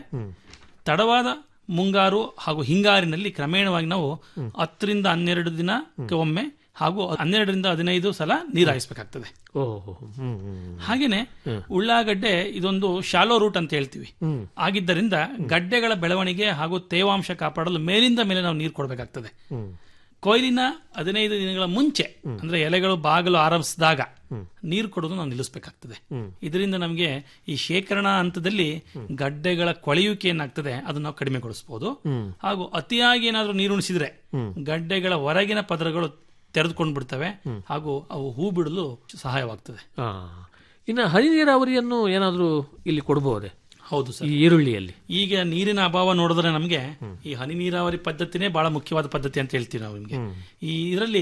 ತಡವಾದ ಮುಂಗಾರು ಹಾಗೂ ಹಿಂಗಾರಿನಲ್ಲಿ ಕ್ರಮೇಣವಾಗಿ ನಾವು ಹತ್ತರಿಂದ ಹನ್ನೆರಡು ದಿನಕ್ಕೆ ಒಮ್ಮೆ ಹಾಗೂ ಹನ್ನೆರಡರಿಂದ ಹದಿನೈದು ಸಲ ನೀರು ಹಾಯಿಸಬೇಕಾಗ್ತದೆ ಓಹೋ ಹ್ಮ್ ಹ್ಮ್ ಹಾಗೇನೆ ಉಳ್ಳಾಗಡ್ಡೆ ಇದೊಂದು ಶಾಲೋ ರೂಟ್ ಅಂತ ಹೇಳ್ತೀವಿ ಹ್ಮ್. ಆಗಿದ್ದರಿಂದ ಗಡ್ಡೆಗಳ ಬೆಳವಣಿಗೆ ಹಾಗೂ ತೇವಾಂಶ ಕಾಪಾಡಲು ಮೇಲಿಂದ ಮೇಲೆ ನಾವು ನೀರು ಕೊಡಬೇಕಾಗ್ತದೆ ಹ್ಮ್. ಕೊಯ್ಲಿನ ಹದಿನೈದು ದಿನಗಳ ಮುಂಚೆ ಅಂದ್ರೆ ಎಲೆಗಳು ಬಾಗಲು ಆರಂಭಿಸಿದಾಗ ನೀರು ಕೊಡೋದು ನಾವು ನಿಲ್ಲಿಸಬೇಕಾಗ್ತದೆ ಇದರಿಂದ ನಮಗೆ ಈ ಶೇಖರಣಾ ಹಂತದಲ್ಲಿ ಗಡ್ಡೆಗಳ ಕೊಳೆಯುವಿಕೆ ಏನಾಗ್ತದೆ ಅದನ್ನ ನಾವು ಕಡಿಮೆಗೊಳಿಸಬಹುದು ಹ್ಮ್. ಹಾಗೂ ಅತಿಯಾಗಿ ಏನಾದರೂ ನೀರುಣಿಸಿದ್ರೆ ಹ್ಮ್. ಗಡ್ಡೆಗಳ ಹೊರಗಿನ ಪದರಗಳು ತೆರೆದುಕೊಂಡು ಬಿಡ್ತವೆ ಹಾಗೂ ಅವು ಹೂ ಬಿಡಲು ಸಹಾಯವಾಗ್ತದೆ ಆ. ಇನ್ನ ಹನಿ ನೀರಾವರಿಯನ್ನು ಏನಾದ್ರೂ ಇಲ್ಲಿ ಕೊಡಬಹುದೇ ಹೌದು ಸರ್ ಈ ಈರುಳ್ಳಿಯಲ್ಲಿ ಈಗ ನೀರಿನ ಅಭಾವ ನೋಡಿದ್ರೆ ನಮಗೆ ಈ ಹನಿ ನೀರಾವರಿ ಪದ್ಧತಿನೇ ಬಹಳ ಮುಖ್ಯವಾದ ಪದ್ಧತಿ ಅಂತ ಹೇಳ್ತೀವಿ ನಾವು ನಿಮಗೆ ಈ ಇದರಲ್ಲಿ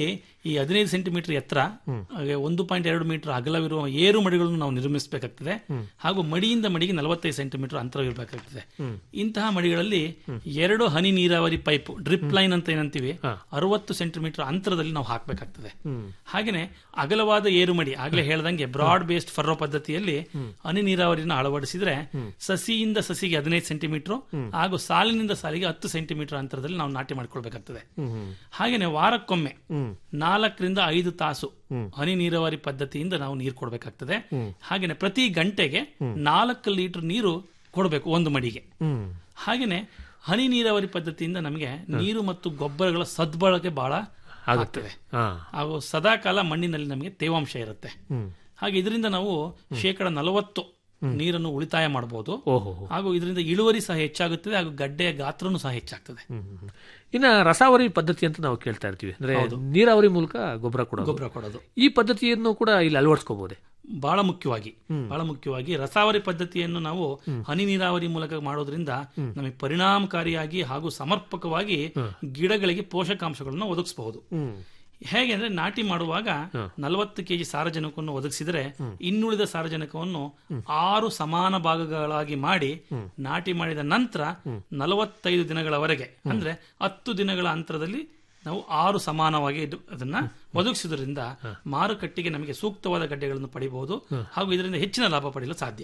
ಈ ಹದಿನೈದು ಸೆಂಟಿಮೀಟರ್ ಎತ್ತರ ಹಾಗೆ ಒಂದು ಪಾಯಿಂಟ್ ಎರಡು ಮೀಟರ್ ಅಗಲವಿರುವ ಏರು ಮಡಿಗಳನ್ನು ನಾವು ನಿರ್ಮಿಸಬೇಕಾಗ್ತದೆ ಹಾಗೂ ಮಡಿಯಿಂದ ಮಡಿಗೆ ನಲವತ್ತೈದು ಸೆಂಟಿಮೀಟರ್ ಅಂತರವಿರಬೇಕಾಗ್ತದೆ ಇಂತಹ ಮಡಿಗಳಲ್ಲಿ ಎರಡು ಹನಿ ನೀರಾವರಿ ಪೈಪ್ ಡ್ರಿಪ್ ಲೈನ್ ಅಂತ ಏನಂತೀವಿ ಅರವತ್ತು ಸೆಂಟಿಮೀಟರ್ ಅಂತರದಲ್ಲಿ ನಾವು ಹಾಕಬೇಕಾಗ್ತದೆ ಹಾಗೇನೆ ಅಗಲವಾದ ಏರು ಮಡಿ ಆಗ್ಲೇ ಹೇಳ್ದಂಗೆ ಬ್ರಾಡ್ ಬೇಸ್ಡ್ ಫರ್ರೋ ಪದ್ಧತಿಯಲ್ಲಿ ಹನಿ ನೀರಾವರಿನ ಅಳವಡಿಸಿದ್ರೆ ಸಸಿಯಿಂದ ಸಸಿಗೆ ಹದಿನೈದು ಸೆಂಟಿಮೀಟರ್ ಹಾಗೂ ಸಾಲಿನಿಂದ ಸಾಲಿಗೆ ಹತ್ತು ಸೆಂಟಿಮೀಟರ್ ಅಂತರದಲ್ಲಿ ನಾವು ನಾಟಿ ಮಾಡ್ಕೊಳ್ಬೇಕಾಗ್ತದೆ ಹಾಗೇನೆ ವಾರಕ್ಕೊಮ್ಮೆ ನಾಲ್ಕರಿಂದ ಐದು ತಾಸು ಹನಿ ನೀರಾವರಿ ಪದ್ಧತಿಯಿಂದ ನಾವು ನೀರು ಕೊಡಬೇಕಾಗ್ತದೆ ಹಾಗೇನೆ ಪ್ರತಿ ಗಂಟೆಗೆ ನಾಲ್ಕು ಲೀಟರ್ ನೀರು ಕೊಡಬೇಕು ಒಂದು ಮಡಿಗೆ ಹಾಗೇನೆ ಹನಿ ನೀರಾವರಿ ಪದ್ಧತಿಯಿಂದ ನಮಗೆ ನೀರು ಮತ್ತು ಗೊಬ್ಬರಗಳ ಸದ್ಬಳಕೆ ಬಹಳ ಆಗ್ತದೆ ಹಾಗೂ ಸದಾಕಾಲ ಮಣ್ಣಿನಲ್ಲಿ ನಮಗೆ ತೇವಾಂಶ ಇರುತ್ತೆ ಹಾಗೆ ಇದರಿಂದ ನಾವು ಶೇಕಡ ನಲವತ್ತು ನೀರನ್ನು ಉಳಿತಾಯ ಮಾಡಬಹುದು ಹಾಗೂ ಇದರಿಂದ ಇಳುವರಿ ಸಹ ಹೆಚ್ಚಾಗುತ್ತದೆ ಹಾಗೂ ಗಡ್ಡೆಯ ಗಾತ್ರನೂ ಸಹ ಹೆಚ್ಚಾಗ್ತದೆ ಇನ್ನ ರಸಾವರಿ ಪದ್ಧತಿ ಅಂತ ನಾವು ಕೇಳ್ತಾ ಇರ್ತೀವಿ ಅಂದ್ರೆ ನೀರಾವರಿ ಮೂಲಕ ಗೊಬ್ಬರ ಕೊಡೋದು ಗೊಬ್ಬರ ಕೊಡೋದು ಈ ಪದ್ಧತಿಯನ್ನು ಕೂಡ ಇಲ್ಲಿ ಅಳವಡಿಸ್ಕೋಬಹುದೇ ಬಹಳ ಮುಖ್ಯವಾಗಿ ಬಹಳ ಮುಖ್ಯವಾಗಿ ರಸಾವರಿ ಪದ್ಧತಿಯನ್ನು ನಾವು ಹನಿ ನೀರಾವರಿ ಮೂಲಕ ಮಾಡೋದ್ರಿಂದ ನಮಗೆ ಪರಿಣಾಮಕಾರಿಯಾಗಿ ಹಾಗೂ ಸಮರ್ಪಕವಾಗಿ ಗಿಡಗಳಿಗೆ ಪೋಷಕಾಂಶಗಳನ್ನು ಒದಗಿಸಬಹುದು ಹೇಗೆ ಅಂದ್ರೆ ನಾಟಿ ಮಾಡುವಾಗ ನಲವತ್ತು ಕೆಜಿ ಸಾರಜನಕವನ್ನು ಒದಗಿಸಿದರೆ ಇನ್ನುಳಿದ ಸಾರಜನಕವನ್ನು ಆರು ಸಮಾನ ಭಾಗಗಳಾಗಿ ಮಾಡಿ ನಾಟಿ ಮಾಡಿದ ನಂತರ ನಲವತ್ತೈದು ದಿನಗಳವರೆಗೆ ಅಂದ್ರೆ ಹತ್ತು ದಿನಗಳ ಅಂತರದಲ್ಲಿ ನಾವು ಆರು ಸಮಾನವಾಗಿ ಇದು- ಅದನ್ನ ಒದಗಿಸುವುದರಿಂದ ಮಾರುಕಟ್ಟೆಗೆ ನಮಗೆ ಸೂಕ್ತವಾದ ಗಡ್ಡೆಗಳನ್ನು ಪಡಿಬಹುದು ಹಾಗೂ ಇದರಿಂದ ಹೆಚ್ಚಿನ ಲಾಭ ಪಡೆಯಲು ಸಾಧ್ಯ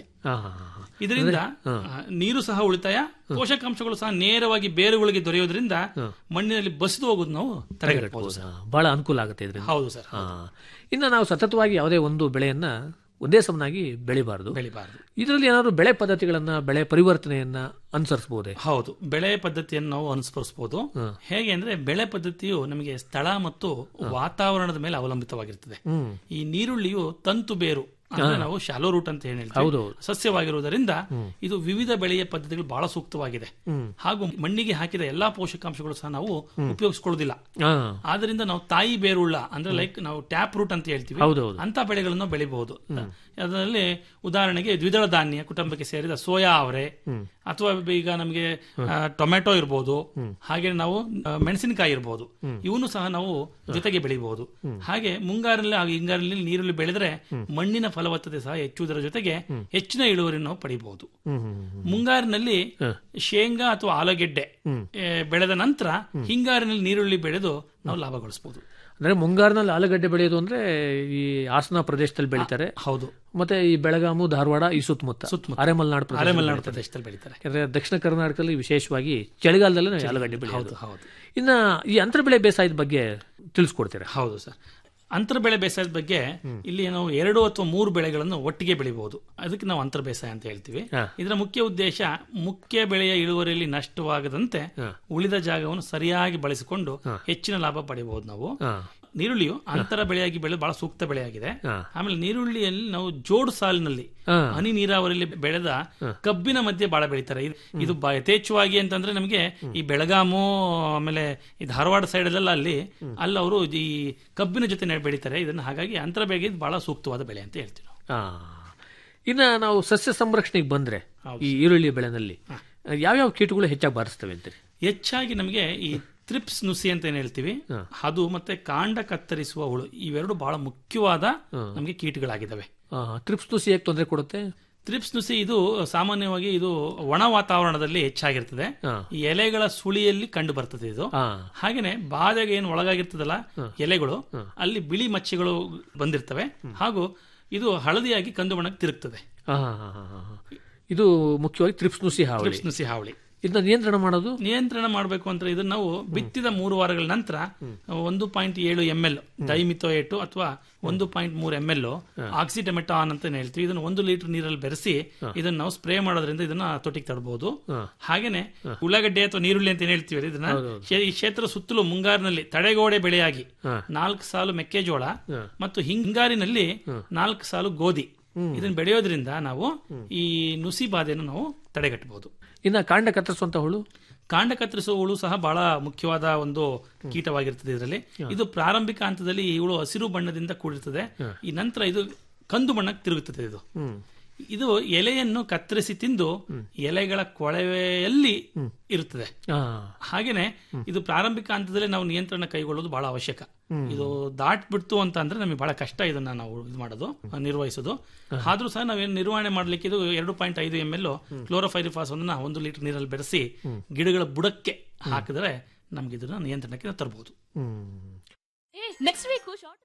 ಇದರಿಂದ ಆ, ನೀರು ಸಹ ಉಳಿತಾಯ ಪೋಷಕಾಂಶಗಳು ಸಹ ನೇರವಾಗಿ ಬೇರುಗಳಿಗೆ ದೊರೆಯೋದ್ರಿಂದ ಮಣ್ಣಿನಲ್ಲಿ ಬಸಿದು ಹೋಗೋದು ನಾವು ತಡೆಗಟ್ಟಬಹುದು ಸರ್. ಬಹಳ ಅನುಕೂಲ ಆಗುತ್ತೆ ಇದರಿಂದ ಹೌದು ಸರ್ ಇನ್ನು ನಾವು ಸತತವಾಗಿ ಯಾವುದೇ ಒಂದು ಬೆಳೆಯನ್ನ ಒಂದೇ ಸಮನಾಗಿ ಬೆಳಿಬಾರದು ಬೆಳಿಬಾರದು ಇದರಲ್ಲಿ ಏನಾದ್ರು ಬೆಳೆ ಪದ್ಧತಿಗಳನ್ನ ಬೆಳೆ ಪರಿವರ್ತನೆಯನ್ನ ಅನುಸರಿಸಬಹುದೇ ಹೌದು ಬೆಳೆ ಪದ್ಧತಿಯನ್ನು ನಾವು ಅನುಸರಿಸಬಹುದು ಹೇಗೆ ಅಂದ್ರೆ ಬೆಳೆ ಪದ್ಧತಿಯು ನಮಗೆ ಸ್ಥಳ ಮತ್ತು ವಾತಾವರಣದ ಮೇಲೆ ಅವಲಂಬಿತವಾಗಿರ್ತದೆ ಈ ನೀರುಳ್ಳಿಯು ತಂತು ಬೇರು ಅಂದ್ರೆ ನಾವು ಶಾಲೋ ರೂಟ್ ಅಂತ ಏನ್ ಹೇಳ್ತೀವಿ ಹೌದೌದು. ಸಸ್ಯವಾಗಿರುವುದರಿಂದ ಇದು ವಿವಿಧ ಬೆಳೆಯ ಪದ್ಧತಿಗಳು ಬಹಳ ಸೂಕ್ತವಾಗಿದೆ ಹಾಗೂ ಮಣ್ಣಿಗೆ ಹಾಕಿದ ಎಲ್ಲಾ ಪೋಷಕಾಂಶಗಳು ಸಹ ನಾವು ಉಪಯೋಗಿಸ್ಕೊಳ್ಳೋದಿಲ್ಲ ಆದ್ರಿಂದ ನಾವು ತಾಯಿ ಬೇರುಳ್ಳ ಅಂದ್ರೆ ಲೈಕ್ ನಾವು ಟ್ಯಾಪ್ ರೂಟ್ ಅಂತ ಹೇಳ್ತೀವಿ ಹೌದೌದು. ಅಂತ ಬೆಳೆಗಳನ್ನು ಬೆಳಿಬಹುದು ಅದರಲ್ಲಿ ಉದಾಹರಣೆಗೆ ದ್ವಿದಳ ಧಾನ್ಯ ಕುಟುಂಬಕ್ಕೆ ಸೇರಿದ ಸೋಯಾ ಅವರೆ ಅಥವಾ ಈಗ ನಮಗೆ ಆ, ಟೊಮೆಟೊ ಇರಬಹುದು ಹಾಗೆ ನಾವು ಆ, ಮೆಣಸಿನಕಾಯಿ ಇರಬಹುದು ಇವನು ಸಹ ನಾವು ಜೊತೆಗೆ ಬೆಳಿಬಹುದು ಹಾಗೆ ಮುಂಗಾರಲ್ಲಿ ಹಾಗೂ ಹಿಂಗಾರಲ್ಲಿ ನೀರುಳ್ಳಿ ಬೆಳೆದ್ರೆ ಮಣ್ಣಿನ ಫಲವತ್ತತೆ ಸಹ ಹೆಚ್ಚುವುದರ ಜೊತೆಗೆ ಹೆಚ್ಚಿನ ಇಳುವರಿ ನಾವು ಪಡಿಬಹುದು ಮುಂಗಾರಿನಲ್ಲಿ ಶೇಂಗಾ ಅಥವಾ ಆಲೂಗೆಡ್ಡೆ ಏ, ಬೆಳೆದ ನಂತರ ಹಿಂಗಾರಿನಲ್ಲಿ ನೀರುಳ್ಳಿ ಬೆಳೆದು ನಾವು ಲಾಭ ಗಳಿಸಬಹುದು ಅಂದ್ರೆ ಮುಂಗಾರಿನಲ್ಲಿ ಆಲೂಗಡ್ಡೆ ಬೆಳೆಯೋದು ಅಂದ್ರೆ ಈ ಹಾಸನ ಪ್ರದೇಶದಲ್ಲಿ ಬೆಳಿತಾರೆ ಹೌದು ಮತ್ತೆ ಈ ಬೆಳಗಾಮು ಧಾರವಾಡ ಈ ಸುತ್ತಮುತ್ತ ಅರೆಮಲ್ನಾಡು ಪ್ರದೇಶದಲ್ಲಿ ಅರೆಮಲೆನಾಡು ಬೆಳೀತಾರೆ. ಪ್ರದೇಶದಲ್ಲಿ ಬೆಳೀತಾರೆ ಯಾಕಂದ್ರೆ ದಕ್ಷಿಣ ಕರ್ನಾಟಕದಲ್ಲಿ ವಿಶೇಷವಾಗಿ ಚಳಿಗಾಲದಲ್ಲಿ ನಾವು ಆಲೂಗಡ್ಡೆ ಬೆಳೆಯೋದು ಹೌದು ಹೌದು ಇನ್ನ ಈ ಅಂತರ ಬೆಳೆ ಬೇಸಾಯದ ಬಗ್ಗೆ ತಿಳಿಸ್ಕೊಡ್ತೀರಾ ಹೌದು ಸರ್ ಅಂತರ ಬೆಳೆ ಬೇಸಾಯದ ಬಗ್ಗೆ ಇಲ್ಲಿ ನಾವು ಎರಡು ಅಥವಾ ಮೂರು ಬೆಳೆಗಳನ್ನು ಒಟ್ಟಿಗೆ ಬೆಳಿಬಹುದು ಅದಕ್ಕೆ ನಾವು ಅಂತರ ಬೇಸಾಯ ಅಂತ ಹೇಳ್ತೀವಿ ಇದರ ಮುಖ್ಯ ಉದ್ದೇಶ ಮುಖ್ಯ ಬೆಳೆಯ ಇಳುವರಿಯಲ್ಲಿ ನಷ್ಟವಾಗದಂತೆ ಉಳಿದ ಜಾಗವನ್ನು ಸರಿಯಾಗಿ ಬಳಸಿಕೊಂಡು ಹೆಚ್ಚಿನ ಲಾಭ ಪಡೆಯಬಹುದು ನಾವು ನೀರುಳ್ಳಿಯು ಅಂತರ ಬೆಳೆಯಾಗಿ ಬೆಳೆ ಬಹಳ ಸೂಕ್ತ ಬೆಳೆಯಾಗಿದೆ ಆಮೇಲೆ ನೀರುಳ್ಳಿಯಲ್ಲಿ ನಾವು ಜೋಡು ಸಾಲಿನಲ್ಲಿ ಹನಿ ನೀರಾವರಿಯಲ್ಲಿ ಬೆಳೆದ ಕಬ್ಬಿನ ಮಧ್ಯೆ ಬಹಳ ಬೆಳೀತಾರೆ ಇದು- ಇದು ಬ- ಯಥೇಚ್ಛವಾಗಿ ಅಂತಂದ್ರೆ ನಮಗೆ ಈ ಬೆಳಗಾಮು ಆಮೇಲೆ ಈ ಧಾರವಾಡ ಸೈಡ್ ಅಲ್ಲೆಲ್ಲ ಅಲ್ಲಿ ಅಲ್ಲಿ ಅವರು ಈ ಕಬ್ಬಿನ ಜೊತೆ ನೆ- ಬೆಳೀತಾರೆ ಇದನ್ನ ಹಾಗಾಗಿ ಅಂತರ ಬೆಳೆಗೆ ಇದು ಬಹಳ ಸೂಕ್ತವಾದ ಬೆಳೆ ಅಂತ ಹೇಳ್ತೀವಿ ನಾವು. ಆ. ಇನ್ನ ನಾವು ಸಸ್ಯ ಸಂರಕ್ಷಣೆಗೆ ಬಂದ್ರೆ ಈ ಈರುಳ್ಳಿ ಬೆಳೆನಲ್ಲಿ ಯಾವ್ಯಾವ ಕೀಟಗಳು ಹೆಚ್ಚಾಗಿ ಬಾರಿಸ್ತವೆ ಅಂತೀರಿ ಹೆಚ್ಚಾಗಿ ನಮಗೆ ಈ ತ್ರಿಪ್ಸ್ ನುಸಿ ಅಂತ ಏನ್ ಹೇಳ್ತೀವಿ ಅದು ಮತ್ತೆ ಕಾಂಡ ಕತ್ತರಿಸುವ ಹುಳು ಇವೆರಡು ಬಹಳ ಮುಖ್ಯವಾದ ನಮಗೆ ಕೀಟಗಳಾಗಿದ್ದಾವೆ ಟ್ರಿಪ್ಸ್ ನುಸಿ ಹೇಗೆ ತೊಂದರೆ ಕೊಡುತ್ತೆ ತ್ರಿಪ್ಸ್ ನುಸಿ ಇದು ಸಾಮಾನ್ಯವಾಗಿ ಇದು ಒಣ ವಾತಾವರಣದಲ್ಲಿ ಹೆಚ್ಚಾಗಿರ್ತದೆ ಈ ಎಲೆಗಳ ಸುಳಿಯಲ್ಲಿ ಕಂಡು ಬರ್ತದೆ ಇದು ಹಾಗೇನೆ ಬಾಧೆಗೆ ಏನು ಒಳಗಾಗಿರ್ತದಲ್ಲ ಎಲೆಗಳು ಅಲ್ಲಿ ಬಿಳಿ ಮಚ್ಚೆಗಳು ಬಂದಿರ್ತವೆ ಹಾಗೂ ಇದು ಹಳದಿಯಾಗಿ ಕಂದು ಬಣ್ಣಕ್ಕೆ ತಿರುಗ್ತದೆ ಆ, ಆ, ಆ, ಆ. ಇದು ಮುಖ್ಯವಾಗಿ ತ್ರಿಪ್ಸ್ ನುಸಿ ಹಾವಳಿ ತ್ರಿಪ್ಸ್ ನುಸಿ ಹಾವಳಿ ಇದನ್ನ ನಿಯಂತ್ರಣ ಮಾಡೋದು ನಿಯಂತ್ರಣ ಮಾಡಬೇಕು ಅಂದ್ರೆ ಇದನ್ನ ನಾವು ಬಿತ್ತಿದ ಮೂರು ವಾರಗಳ ನಂತರ ಒಂದು ಪಾಯಿಂಟ್ ಏಳು ಎಂ ಎಲ್ ಡೈಮಿಥೋಯೇಟು ಅಥವಾ ಒಂದು ಪಾಯಿಂಟ್ ಮೂರು ಎಂ ಎಲ್ ಆಕ್ಸಿಡೆಮೆಟಾನ್ ಅಂತ ಏನ್ ಹೇಳ್ತೀವಿ ಇದನ್ನ ಒಂದು ಲೀಟರ್ ನೀರಲ್ಲಿ ಬೆರೆಸಿ ಇದನ್ನ ನಾವು ಸ್ಪ್ರೇ ಮಾಡೋದ್ರಿಂದ ಇದನ್ನ ತೊಟ್ಟಿಗೆ ತಡಬಹುದು ಹಾಗೇನೆ ಉಳ್ಳಾಗಡ್ಡೆ ಅಥವಾ ನೀರುಳ್ಳಿ ಅಂತ ಏನ್ ಹೇಳ್ತೀವಿ ಇದನ್ನ ಶೇ- ಈ ಕ್ಷೇತ್ರ ಸುತ್ತಲೂ ಮುಂಗಾರಿನಲ್ಲಿ ತಡೆಗೋಡೆ ಬೆಳೆಯಾಗಿ ನಾಲ್ಕು ಸಾಲು ಮೆಕ್ಕೆಜೋಳ ಮತ್ತು ಹಿಂಗಾರಿನಲ್ಲಿ ನಾಲ್ಕು ಸಾಲು ಗೋಧಿ ಇದನ್ನ ಬೆಳೆಯೋದ್ರಿಂದ ನಾವು ಈ ನುಸಿ ಬಾಧೆಯನ್ನು ನಾವು ತಡೆಗಟ್ಟಬಹುದು ಇನ್ನ ಕಾಂಡ ಕತ್ತರಿಸುವಂತ ಹುಳು ಕಾಂಡ ಕತ್ತರಿಸುವ ಹುಳು ಸಹ ಬಹಳ ಮುಖ್ಯವಾದ ಒಂದು ಕೀಟವಾಗಿರ್ತದೆ ಇದರಲ್ಲಿ ಇದು ಪ್ರಾರಂಭಿಕ ಹಂತದಲ್ಲಿ ಈ ಹುಳು ಹಸಿರು ಬಣ್ಣದಿಂದ ಕೂಡಿರ್ತದೆ ಈ ನಂತರ ಇದು ಕಂದು ಬಣ್ಣಕ್ಕೆ ತಿರುಗುತ್ತದೆ ಇದು ಇದು ಎಲೆಯನ್ನು ಕತ್ತರಿಸಿ ತಿಂದು ಎಲೆಗಳ ಕೊಳವೆಯಲ್ಲಿ ಇರುತ್ತದೆ ಹಾಗೇನೆ ಇದು ಪ್ರಾರಂಭಿಕ ಹಂತದಲ್ಲಿ ನಾವು ನಿಯಂತ್ರಣ ಕೈಗೊಳ್ಳೋದು ಬಹಳ ಅವಶ್ಯಕ ಹ್ಮ್. ಇದು ದಾಟ್ಬಿಡ್ತು ಅಂತ ಅಂದ್ರೆ ನಮಗೆ ಬಹಳ ಕಷ್ಟ ಇದನ್ನ ನಾವು ಇದು ಮಾಡೋದು ನಿರ್ವಹಿಸೋದು ಆದ್ರೂ ಸಹ ನಾವೇನು ನಿರ್ವಹಣೆ ಮಾಡ್ಲಿಕ್ಕೆ ಇದು ಎರಡು ಪಾಯಿಂಟ್ ಐದು ಎಂ ಎಲ್ ಕ್ಲೋರೋಫೈರಿಫಾಸ್ ಅನ್ನ ಒಂದು ಲೀಟರ್ ನೀರಲ್ಲಿ ಬೆರೆಸಿ ಗಿಡಗಳ ಬುಡಕ್ಕೆ ಹಾಕಿದ್ರೆ ನಮ್ಗೆ ಇದನ್ನ ನಿಯಂತ್ರಣಕ್ಕೆ ನಾವು ತರಬಹುದು ನೆಕ್ಸ್ಟ್ ವೀಕ್ ಶಾರ್ಟ್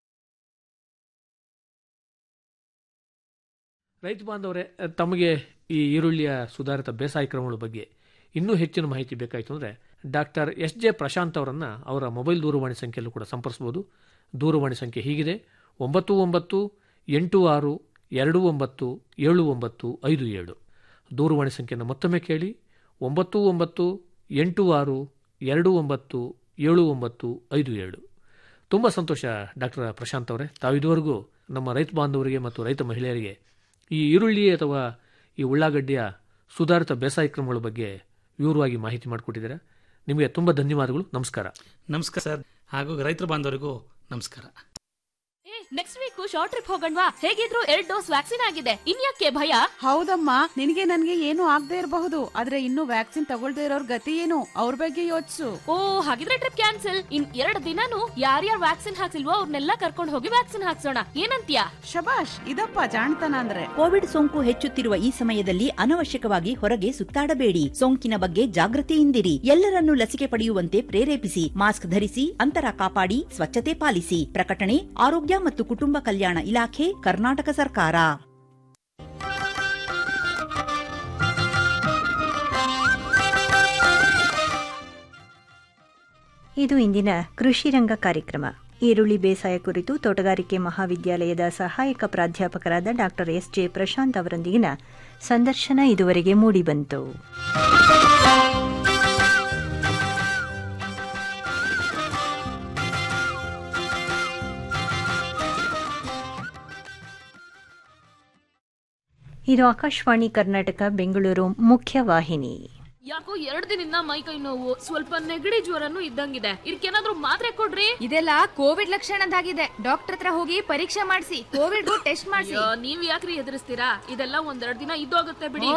ರೈತ ಬಾಂಧವರೇ ತಮಗೆ ಈ ಈರುಳ್ಳಿಯ ಸುಧಾರಿತ ಬೇಸಾಯ ಕ್ರಮಗಳ ಬಗ್ಗೆ ಇನ್ನೂ ಹೆಚ್ಚಿನ ಮಾಹಿತಿ ಬೇಕಾಯಿತು ಅಂದರೆ ಡಾಕ್ಟರ್ ಎಸ್ ಜೆ ಪ್ರಶಾಂತ್ ಅವರನ್ನು ಅವರ ಮೊಬೈಲ್ ದೂರವಾಣಿ ಸಂಖ್ಯೆಯಲ್ಲೂ ಕೂಡ ಸಂಪರ್ಸ್ಬೋದು ದೂರವಾಣಿ ಸಂಖ್ಯೆ ಹೀಗಿದೆ ಒಂಬತ್ತು ಒಂಬತ್ತು ಎಂಟು ಆರು ಎರಡು ಒಂಬತ್ತು ಏಳು ಒಂಬತ್ತು ಐದು ಏಳು ದೂರವಾಣಿ ಸಂಖ್ಯೆಯನ್ನು ಮತ್ತೊಮ್ಮೆ ಕೇಳಿ ಒಂಬತ್ತು ಒಂಬತ್ತು ಎಂಟು ಆರು ಎರಡು ಒಂಬತ್ತು ಏಳು ಒಂಬತ್ತು ಐದು ಏಳು ತುಂಬ ಸಂತೋಷ ಡಾಕ್ಟರ್ ಪ್ರಶಾಂತ್ ಅವರೇ ತಾವಿದುವರೆಗೂ ನಮ್ಮ ರೈತ ಬಾಂಧವರಿಗೆ ಮತ್ತು ರೈತ ಮಹಿಳೆಯರಿಗೆ ಈ ಈರುಳ್ಳಿ ಅಥವಾ ಈ ಉಳ್ಳಾಗಡ್ಡಿಯ ಸುಧಾರಿತ ಬೇಸಾಯ ಕ್ರಮಗಳ ಬಗ್ಗೆ ವಿವರವಾಗಿ ಮಾಹಿತಿ ಮಾಡಿಕೊಟ್ಟಿದ್ದೀರಾ ನಿಮಗೆ ತುಂಬ ಧನ್ಯವಾದಗಳು ನಮಸ್ಕಾರ ನಮಸ್ಕಾರ ಸರ್ ಹಾಗೂ ರೈತರ ಬಾಂಧವರಿಗೂ ನಮಸ್ಕಾರ ನೆಕ್ಸ್ಟ್ ವೀಕ್ ಶಾರ್ಟ್ ಟ್ರಿಪ್ ಹೋಗಣ್ವಾ ಹೇಗಿದ್ರು ಎರಡ್ ಡೋಸ್ ವ್ಯಾಕ್ಸಿನ್ ಆಗಿದೆ ಇನ್ಯಾಕೆ ಭಯ ಹೌದಮ್ಮ ನಿನಗೆ ನನ್ಗೆ ಏನು ಆಗದೆ ಇರಬಹುದು ಆದ್ರೆ ಇನ್ನು ವ್ಯಾಕ್ಸಿನ್ ತಗೊಳ್ದೇ ಇರೋರ್ ಗತಿ ಏನು ಅವ್ರ ಬಗ್ಗೆ ಯೋಚಿಸು ಓ ಹಾಗಿದ್ರೆ ಟ್ರಿಪ್ ಕ್ಯಾನ್ಸಲ್ ಇನ್ ಎರಡು ದಿನಾನು ಯಾರ್ಯಾರು ವ್ಯಾಕ್ಸಿನ್ ಹಾಕ್ಸಿಲ್ವೋ ಅವ್ರನ್ನೆಲ್ಲ ಕರ್ಕೊಂಡು ಹೋಗಿ ವ್ಯಾಕ್ಸಿನ್ ಹಾಕ್ಸೋಣ ಏನಂತೀಯ ಶಬಾಷ್ ಇದಪ್ಪ ಜಾಣ್ತನ ಅಂದ್ರೆ ಕೋವಿಡ್ ಸೋಂಕು ಹೆಚ್ಚುತ್ತಿರುವ ಈ ಸಮಯದಲ್ಲಿ ಅನವಶ್ಯಕವಾಗಿ ಹೊರಗೆ ಸುತ್ತಾಡಬೇಡಿ ಸೋಂಕಿನ ಬಗ್ಗೆ ಜಾಗೃತಿಯಿಂದಿರಿ ಎಲ್ಲರನ್ನೂ ಲಸಿಕೆ ಪಡೆಯುವಂತೆ ಪ್ರೇರೇಪಿಸಿ ಮಾಸ್ಕ್ ಧರಿಸಿ ಅಂತರ ಕಾಪಾಡಿ ಸ್ವಚ್ಛತೆ ಪಾಲಿಸಿ ಪ್ರಕಟಣೆ ಆರೋಗ್ಯ ಮತ್ತು ಕುಟುಂಬ ಕಲ್ಯಾಣ ಇಲಾಖೆ ಕರ್ನಾಟಕ ಸರ್ಕಾರ ಇದು ಇಂದಿನ ಕೃಷಿ ರಂಗ ಕಾರ್ಯಕ್ರಮ ಈರುಳ್ಳಿ ಬೇಸಾಯ ಕುರಿತು ತೋಟಗಾರಿಕೆ ಮಹಾವಿದ್ಯಾಲಯದ ಸಹಾಯಕ ಪ್ರಾಧ್ಯಾಪಕರಾದ ಡಾಕ್ಟರ್ ಎಸ್ ಜೆ ಪ್ರಶಾಂತ್ ಅವರೊಂದಿಗಿನ ಸಂದರ್ಶನ ಇದುವರೆಗೆ ಮೂಡಿಬಂತು ಇದು ಆಕಾಶವಾಣಿ ಕರ್ನಾಟಕ ಬೆಂಗಳೂರು ಮುಖ್ಯವಾಹಿನಿ ಯಾಕೋ ಎರಡ್ ದಿನದಿಂದ ಮೈ ಕೈ ನೋವು ಸ್ವಲ್ಪ ನೆಗಡಿ ಜ್ವರನು ಇದ್ದಂಗಿದೆ ಇದಕ್ಕೇನಾದ್ರೂ ಮಾತ್ರೆ ಕೊಡ್ರಿ ಇದೆಲ್ಲ ಕೋವಿಡ್ ಲಕ್ಷಣದಾಗಿದೆ ಡಾಕ್ಟರ್ ಹತ್ರ ಹೋಗಿ ಪರೀಕ್ಷೆ ಮಾಡಿಸಿ ಕೋವಿಡ್ ಟೆಸ್ಟ್ ಮಾಡಿಸಿ ಅಯ್ಯೋ, ನೀವ್ ಯಾಕ್ರಿ ಎದುರಿಸ್ತೀರಾ ಇದೆಲ್ಲ ಒಂದೆರಡ್ ದಿನ ಇದ್ದೋಗುತ್ತೆ ಬಿಡಿ